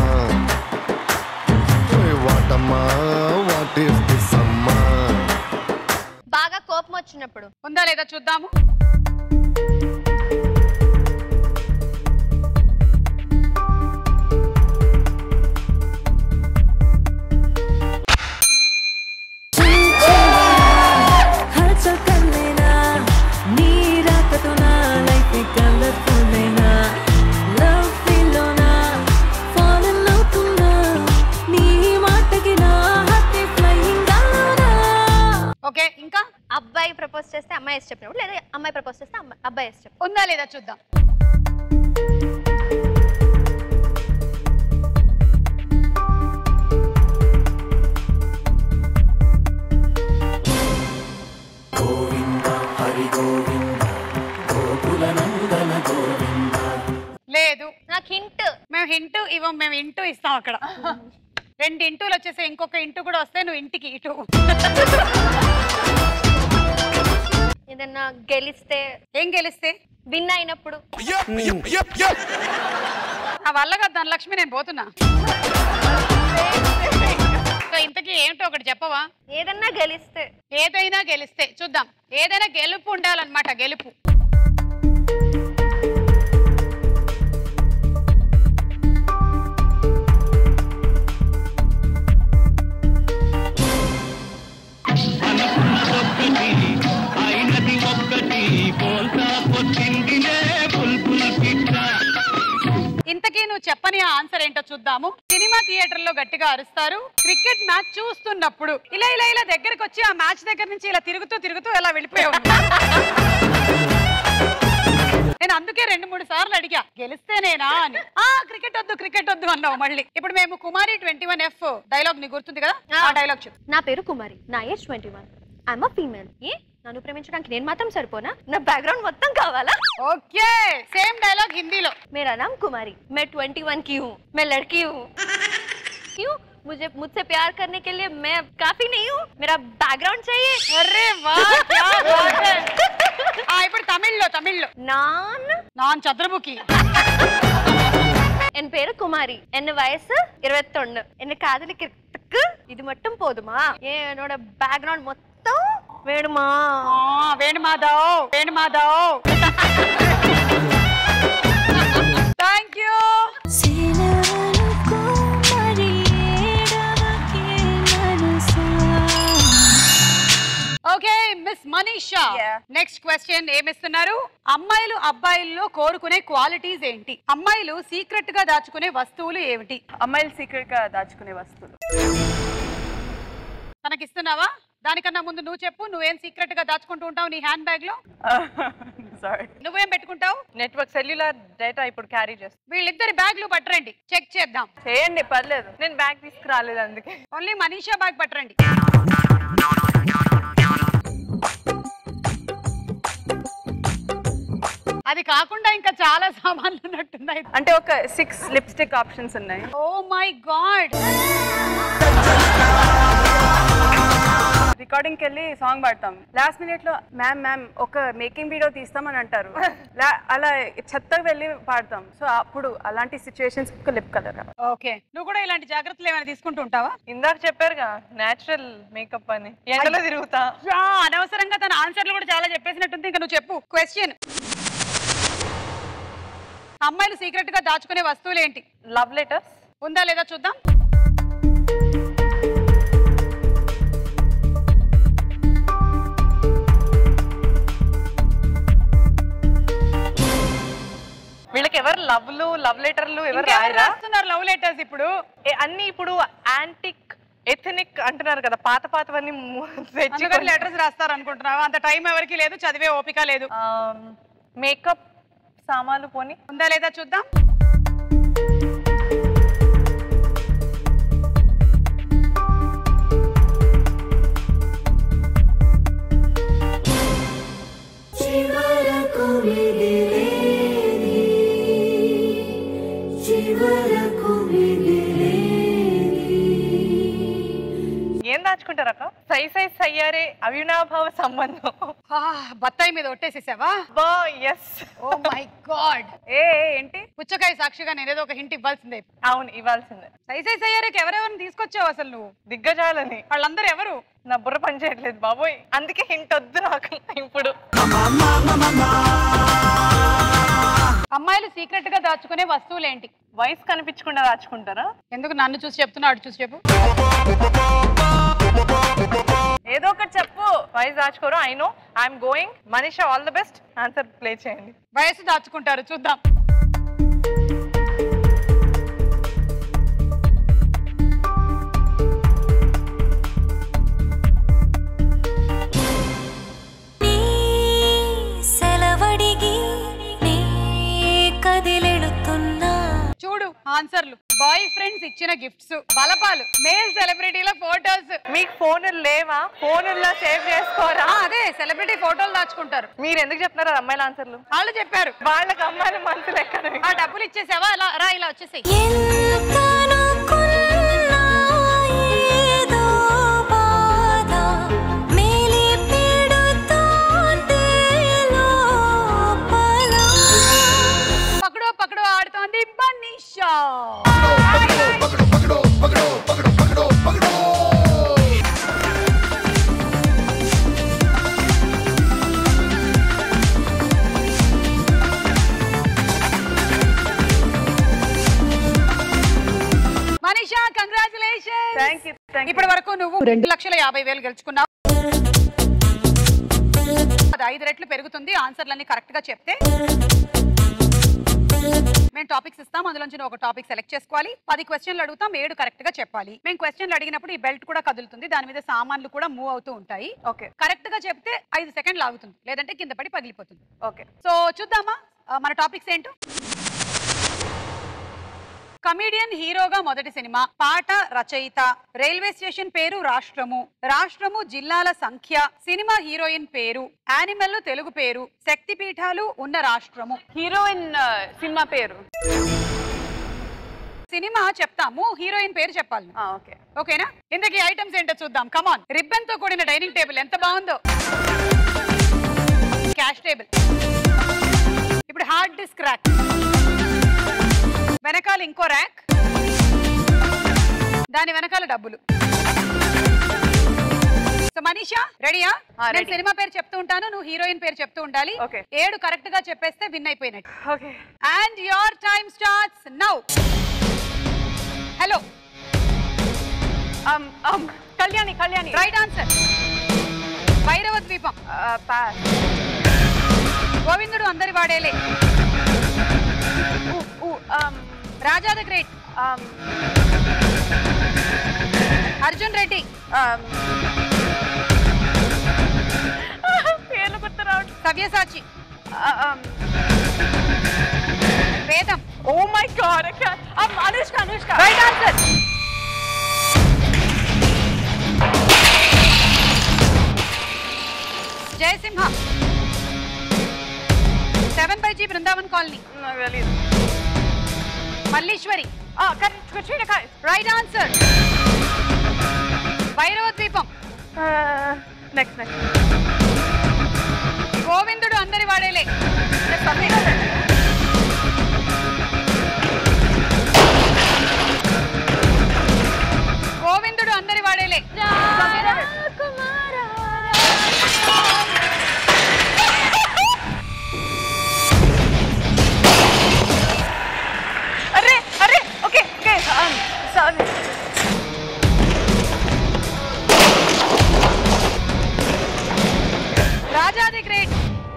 Speaker 3: Hey, వాటమ్మా వాట్ ఈస్ దిస్ అమ్మా
Speaker 6: బాగా కోపం వచ్చినప్పుడు
Speaker 2: ఉందా లేదా చూద్దాము
Speaker 6: ప్రపోజ్ చేస్తే అమ్మాయి వేసి చెప్పినప్పుడు లేదా అమ్మాయి ప్రపోజ్ చేస్తే అమ్మాయి అబ్బాయి వేసి చెప్పినప్పుడు
Speaker 2: ఉందా లేదా చూద్దాం లేదు
Speaker 6: నాకు హింట్
Speaker 2: మేము హింట్ ఇవ్వం మేము ఇంటూ ఇస్తాం అక్కడ రెండు ఇంటూలు వచ్చేసి ఇంకొక ఇంటూ కూడా వస్తే నువ్వు ఇంటికి ఇటు
Speaker 6: ఏదన్నా గెలిస్తే
Speaker 2: ఏం గెలిస్తే
Speaker 6: విన్ అయినప్పుడు
Speaker 2: ఆ వల్ల కదా ధనలక్ష్మి నేను పోతున్నా సో ఇంతకీ ఏంటో ఒకటి చెప్పవా
Speaker 6: ఏదన్నా గెలిస్తే
Speaker 2: ఏదైనా గెలిస్తే చూద్దాం ఏదైనా గెలుపు ఉండాలన్నమాట గెలుపు
Speaker 9: అయినది ఒక్కటి పోల్తా కొట్టిందిలే బుల్బుల్ పిట్ట
Speaker 2: ఇంతకీ నువ్వు చెప్పని ఆన్సర్ ఏంటో చూద్దాము సినిమా థియేటర్ లో గట్టిగా అరుస్తారు క్రికెట్ మ్యాచ్ చూస్తున్నప్పుడు ఇలా ఇలా ఇలా దగ్గరికి వచ్చి ఆ మ్యాచ్ దగ్గర నుంచి ఇలా తిరుగుతూ తిరుగుతూ ఇలా వెళ్ళిపోయావు నేను అందుకే రెండు మూడు సార్లు అడిగా గెలిస్తేనేనా అని ఆ క్రికెట్ వద్దు క్రికెట్ వద్దు అన్నావు మళ్ళీ ఇప్పుడు మేము Kumari twenty one F dialogue నీకు గుర్తుంది కదా ఆ డైలాగ్ చెప్పు
Speaker 6: నా పేరు కుమారి నా age twenty one I'm a female ఏ నన్ను ప్రేమించడానికి నేను మాత్రం సరిపోనా నా బ్యాక్గ్రౌండ్ మొత్తం కావాలా
Speaker 2: ఓకే సేమ్ డైలాగ్ హిందీలో
Speaker 6: मेरा नाम कुमारी मैं 21 की हूँ मैं लड़की हूँ क्यों मुझे मुझसे प्यार करने के लिए मैं काफी नहीं हूँ मेरा बैकग्राउंड चाहिए
Speaker 2: अरे वाह क्या बात है ఆ ఇప్పుడు తమిళ్లో తమిళ్లో
Speaker 6: நான்
Speaker 2: నాన్ చంద్రముఖి
Speaker 6: என் பேரு குமாரி என்ன வயசு இருபத்தொன்னு என்ன காதலிக்கிறதுக்கு இது மட்டும் போதுமா ஏன் என்னோட பேக்ரவுண்ட் மொத்தம் வேணுமா
Speaker 2: Venumadhav Venumadhav thank you okay miss Manisha next question ఏమిస్తున్నారు అమ్మాయిలు అబ్బాయిల్లో కోరుకునే క్వాలిటీస్ ఏంటి అమ్మాయిలు సీక్రెట్ గా దాచుకునే వస్తువులు ఏమిటి
Speaker 4: అమ్మాయిలు సీక్రెట్ గా దాచుకునే వస్తువులు
Speaker 2: తనకిస్తున్నావా దానికన్నా ముందు నువ్వు చెప్పు నువ్వేం సీక్రెట్ గా దాచుకుంటూ ఉంటావు నీ హ్యాండ్ బ్యాగ్ లో
Speaker 4: సారీ
Speaker 2: నువ్వేం పెట్టుకుంటావు
Speaker 4: నెట్వర్క్ సెల్యులార్ డేటా ఇప్పుడు క్యారీ చేస్తాను
Speaker 2: వీళ్ళిద్దరి బ్యాగ్లు పట్టరండి చెక్ చేద్దాం
Speaker 4: చేయండి పర్లేదు నేను బ్యాగ్ తీసుకురాలేదు అందుకే
Speaker 2: ఓన్లీ మనీషా బ్యాగ్ పట్టరండి అది కాకుండా ఇంకా చాలా సామాన్లు ఉన్నట్టున్నాయి
Speaker 4: అంటే ఒక సిక్స్ లిప్స్టిక్ ఆప్షన్స్ ఉన్నాయి
Speaker 2: ఓ మై గాడ్
Speaker 4: రికార్డింగ్కి వెళ్ళి సాంగ్ పాడతాం లాస్ట్ మినిట్ లో మ్యామ్ మ్యామ్ ఒక మేకింగ్ వీడియో తీస్తామని అంటారు లా- అలా చెత్తగా వెళ్ళి పాడతాం సో అప్పుడు అలాంటి సిచ్యువేషన్స్ ఒక లిప్ కలర్
Speaker 2: ఓకే నువ్వు కూడా ఇలాంటి జాగ్రత్తలు ఏమైనా తీసుకుంటూ ఉంటావా
Speaker 4: ఇందాక చెప్పారుగా నేచురల్ మేకప్ అని ఎండలో తిరుగుతా
Speaker 2: ఆ, అనవసరంగా తన ఆన్సర్లు కూడా చాలా చెప్పేసినట్టుంది ఇంకా నువ్వు చెప్పు క్వశ్చన్ అమ్మాయిలు సీక్రెట్ గా దాచుకునే వస్తువులు ఏంటి
Speaker 4: లవ్ లెటర్స్
Speaker 2: ఉందా లేదా చూద్దాం
Speaker 4: వీళ్ళకి ఎవరు లవ్లు లవ్ లెటర్లు ఎవరు
Speaker 2: ఇంకెవరు
Speaker 4: రాయరా
Speaker 2: రాస్తున్నారు లవ్ లెటర్స్ ఇప్పుడు
Speaker 4: ఏ, అన్ని ఇప్పుడు యాంటిక్ ఎథనిక్ అంటున్నారు కదా పాత పాతవన్నీ ము- తెచ్చి
Speaker 2: అందుకని లెటర్స్ రాస్తారు అనుకుంటున్నావా అంత టైం ఎవరికి లేదు చదివే ఓపిక లేదు
Speaker 4: మేకప్ సామాన్లు పోని
Speaker 2: ఉందా లేదా చూద్దాం
Speaker 10: చివరకు మిగిలేది చివరకు మిగిలేది
Speaker 4: ఏం దాచుకుంటారక్క సై సై సయ్యారే అవినాభావ సంబంధం
Speaker 2: ఆ, బత్తాయి మీద ఒట్టేసేసావా
Speaker 4: బా ఎస్
Speaker 2: ఓ మై గాడ్
Speaker 4: ఏ ఏ, ఏంటి
Speaker 2: పుచ్చకాయ సాక్షిగా నేనేదో ఒక హింట్ ఇవ్వాల్సిందే
Speaker 4: అవును ఇవ్వాల్సిందే
Speaker 2: సైసై సయ్యారికి ఎవరెవరిని తీసుకొచ్చావు అసలు నువ్వు
Speaker 4: దిగ్గజాలని
Speaker 2: వాళ్ళందరూ ఎవరు
Speaker 4: నా బుర్ర పని చేయట్లేదు బాబోయ్ అందుకే హింట్ వద్దు నాకు ఇప్పుడు
Speaker 2: అమ్మాయిలు సీక్రెట్ గా దాచుకునే వస్తువులు ఏంటి
Speaker 4: వయసు కనిపించకుండా దాచుకుంటారా
Speaker 2: ఎందుకు నన్ను చూసి చెప్తున్నా అటు చూసి చెప్పు
Speaker 4: ఏదో ఒకటి చెప్పు వయసు దాచుకోరు I know I'm going Manisha all the best answer play చేయండి
Speaker 2: వయసు దాచుకుంటారు చూద్దాం
Speaker 10: నీ
Speaker 2: ఆన్సర్లు బాయ్ ఫ్రెండ్స్ ఇచ్చిన గిఫ్ట్స్ బలపాలు మేల్ సెలబ్రిటీల ఫోటోస్
Speaker 4: మీకు ఫోనులు లేవా ఫోనుల్లో సేవ్ చేసుకోరా
Speaker 2: అదే సెలబ్రిటీ ఫోటోలు దాచుకుంటారు
Speaker 4: మీరు ఎందుకు చెప్తున్నారు అమ్మాయిల ఆన్సర్లు
Speaker 2: వాళ్ళు చెప్పారు
Speaker 4: వాళ్ళకి అమ్మాయిల మనసులు ఎక్కడ
Speaker 2: ఆ డబ్బులు ఇచ్చేసావా అలా రా ఇలా వచ్చేసాయి పకడో పకడో ఆడుతోంది బన్నీషా మనీషా కంగ్రాచులేషన్
Speaker 4: థ్యాంక్ యూ
Speaker 2: ఇప్పటి వరకు నువ్వు రెండు లక్షల యాభై వేలు గెలుచుకున్నావు అది ఐదు రెట్లు పెరుగుతుంది ఆన్సర్లన్నీ కరెక్ట్ గా చెప్తే మేము టాపిక్స్ ఇస్తాం అందులోంచి నువ్వు ఒక టాపిక్ సెలెక్ట్ చేసుకోవాలి పది క్వశ్చన్లు అడుగుతాం ఏడు కరెక్ట్ గా చెప్పాలి మేము క్వశ్చన్లు అడిగినప్పుడు ఈ బెల్ట్ కూడా కదులుతుంది దాని మీద సామాన్లు కూడా మూవ్ అవుతూ ఉంటాయి
Speaker 4: ఓకే
Speaker 2: కరెక్ట్ గా చెప్తే ఐదు సెకండ్లు ఆగుతుంది లేదంటే కింద పడి పగిలిపోతుంది
Speaker 4: ఓకే
Speaker 2: సో చూద్దామా ఆ, మన టాపిక్స్ ఏంటో కమీడియన్ హీరోగా మొదటి సినిమా పాట రచయిత రైల్వే స్టేషన్ పేరు రాష్ట్రము రాష్ట్రము జిల్లాల సంఖ్య సినిమా హీరోయిన్ పేరు యానిమల్ తెలుగు పేరు శక్తి పీఠాలు ఉన్న రాష్ట్రము
Speaker 4: హీరోయిన్ సినిమా పేరు
Speaker 2: సినిమా చెప్తాము హీరోయిన్ పేరు చెప్పాలి నువ్వు.
Speaker 4: ఓకే
Speaker 2: ఓకేనా ఇంతకీ ఐటమ్స్ ఏంటో చూద్దాం కమాన్ రిబ్బన్ తో కూడిన డైనింగ్ టేబుల్ ఎంత బాగుందో క్యాష్ టేబుల్ ఇప్పుడు హార్డ్ డిస్క్ ర్యాక్ వెనకాల ఇంకో ర్యాక్ దాని వెనకాల డబ్బులు సో మనీషా రెడీయా నేను
Speaker 4: ready.
Speaker 2: సినిమా పేరు చెప్తూ ఉంటాను నువ్వు హీరోయిన్ పేరు చెప్తూ ఉండాలి
Speaker 4: Okay.
Speaker 2: ఏడు కరెక్ట్ గా చెప్పేస్తే విన్ అయిపోయినట్టు
Speaker 4: okay
Speaker 2: and your time starts now hello
Speaker 4: Kalyani Kalyani
Speaker 2: right answer Bhairava Dweepam
Speaker 4: pass
Speaker 2: Govindudu Andari Vaadele Raja the great Arjun Reddy
Speaker 4: పేర్లు గుర్తు రావట్లేదు
Speaker 2: Savyasachi Vedam
Speaker 4: oh my God Anushka Anushka
Speaker 2: right answer Jayasimha seven by G Brindavan colony
Speaker 4: నాకు తెలియదు
Speaker 2: మల్లీశ్వరి
Speaker 4: కూర్చోండి
Speaker 2: రైట్ ఆన్సర్ భైరవ ద్వీపం
Speaker 4: నెక్స్ట్ నెక్స్ట్
Speaker 2: గోవిందుడు అందరి వాడేలే గోవిందుడు అందరి వాడేలే
Speaker 4: అరే అరే okay okay sorry
Speaker 2: Raja the great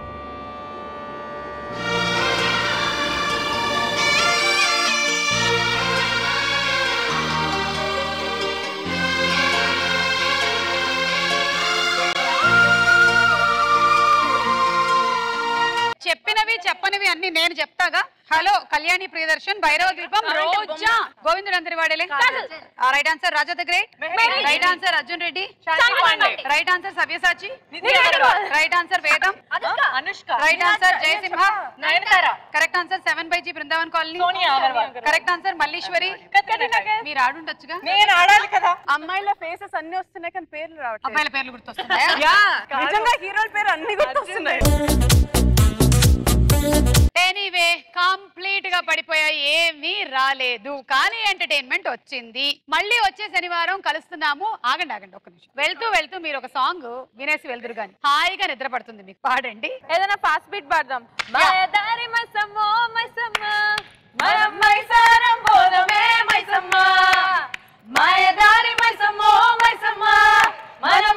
Speaker 2: చెప్పినవి చెప్పనివి అన్ని నేను చెప్తాగా hello Kalyani Priyadarshan Bhairava Dweepam Roja Govindudu Andari Vaadele right answer Raja the great right answer Arjun Reddy right answer Savyasachi right answer Vedam
Speaker 4: Anushka
Speaker 2: right answer Jayasimha correct answer seven by G Brindavan colony correct answer Malliswari మీరు ఆడుండొచ్చుగా
Speaker 4: నేను ఆడాలి కదా అమ్మాయిల ఫేసెస్ అన్ని వస్తున్నాయి కానీ పేర్లు రావట్లేదు
Speaker 2: అబ్బాయిల పేర్లు గుర్తొస్తున్నాయా
Speaker 4: యా నిజంగా హీరోల పేరు అన్ని గుర్తొస్తున్నాయి
Speaker 2: ఎనీవే కంప్లీట్ గా పడిపోయాయి ఏమీ రాలేదు కానీ ఎంటర్టైన్మెంట్ వచ్చింది మళ్ళీ వచ్చే శనివారం కలుస్తున్నాము ఆగండి ఆగండి ఒక్క నిమిషం వెళ్తూ వెళ్తూ మీరు ఒక సాంగ్ వినేసి వెళ్తురు గాని హాయిగా నిద్ర పడుతుంది మీకు పాడండి
Speaker 4: ఏదైనా ఫాస్ట్ బీట్ పాడదాం
Speaker 7: మాయదారి మైసమ్మో మైసమ్మ
Speaker 4: మనం మైసారం పోదమే మైసమ్మ
Speaker 7: మాయదారి మైసమ్మో మైసమ్మ మన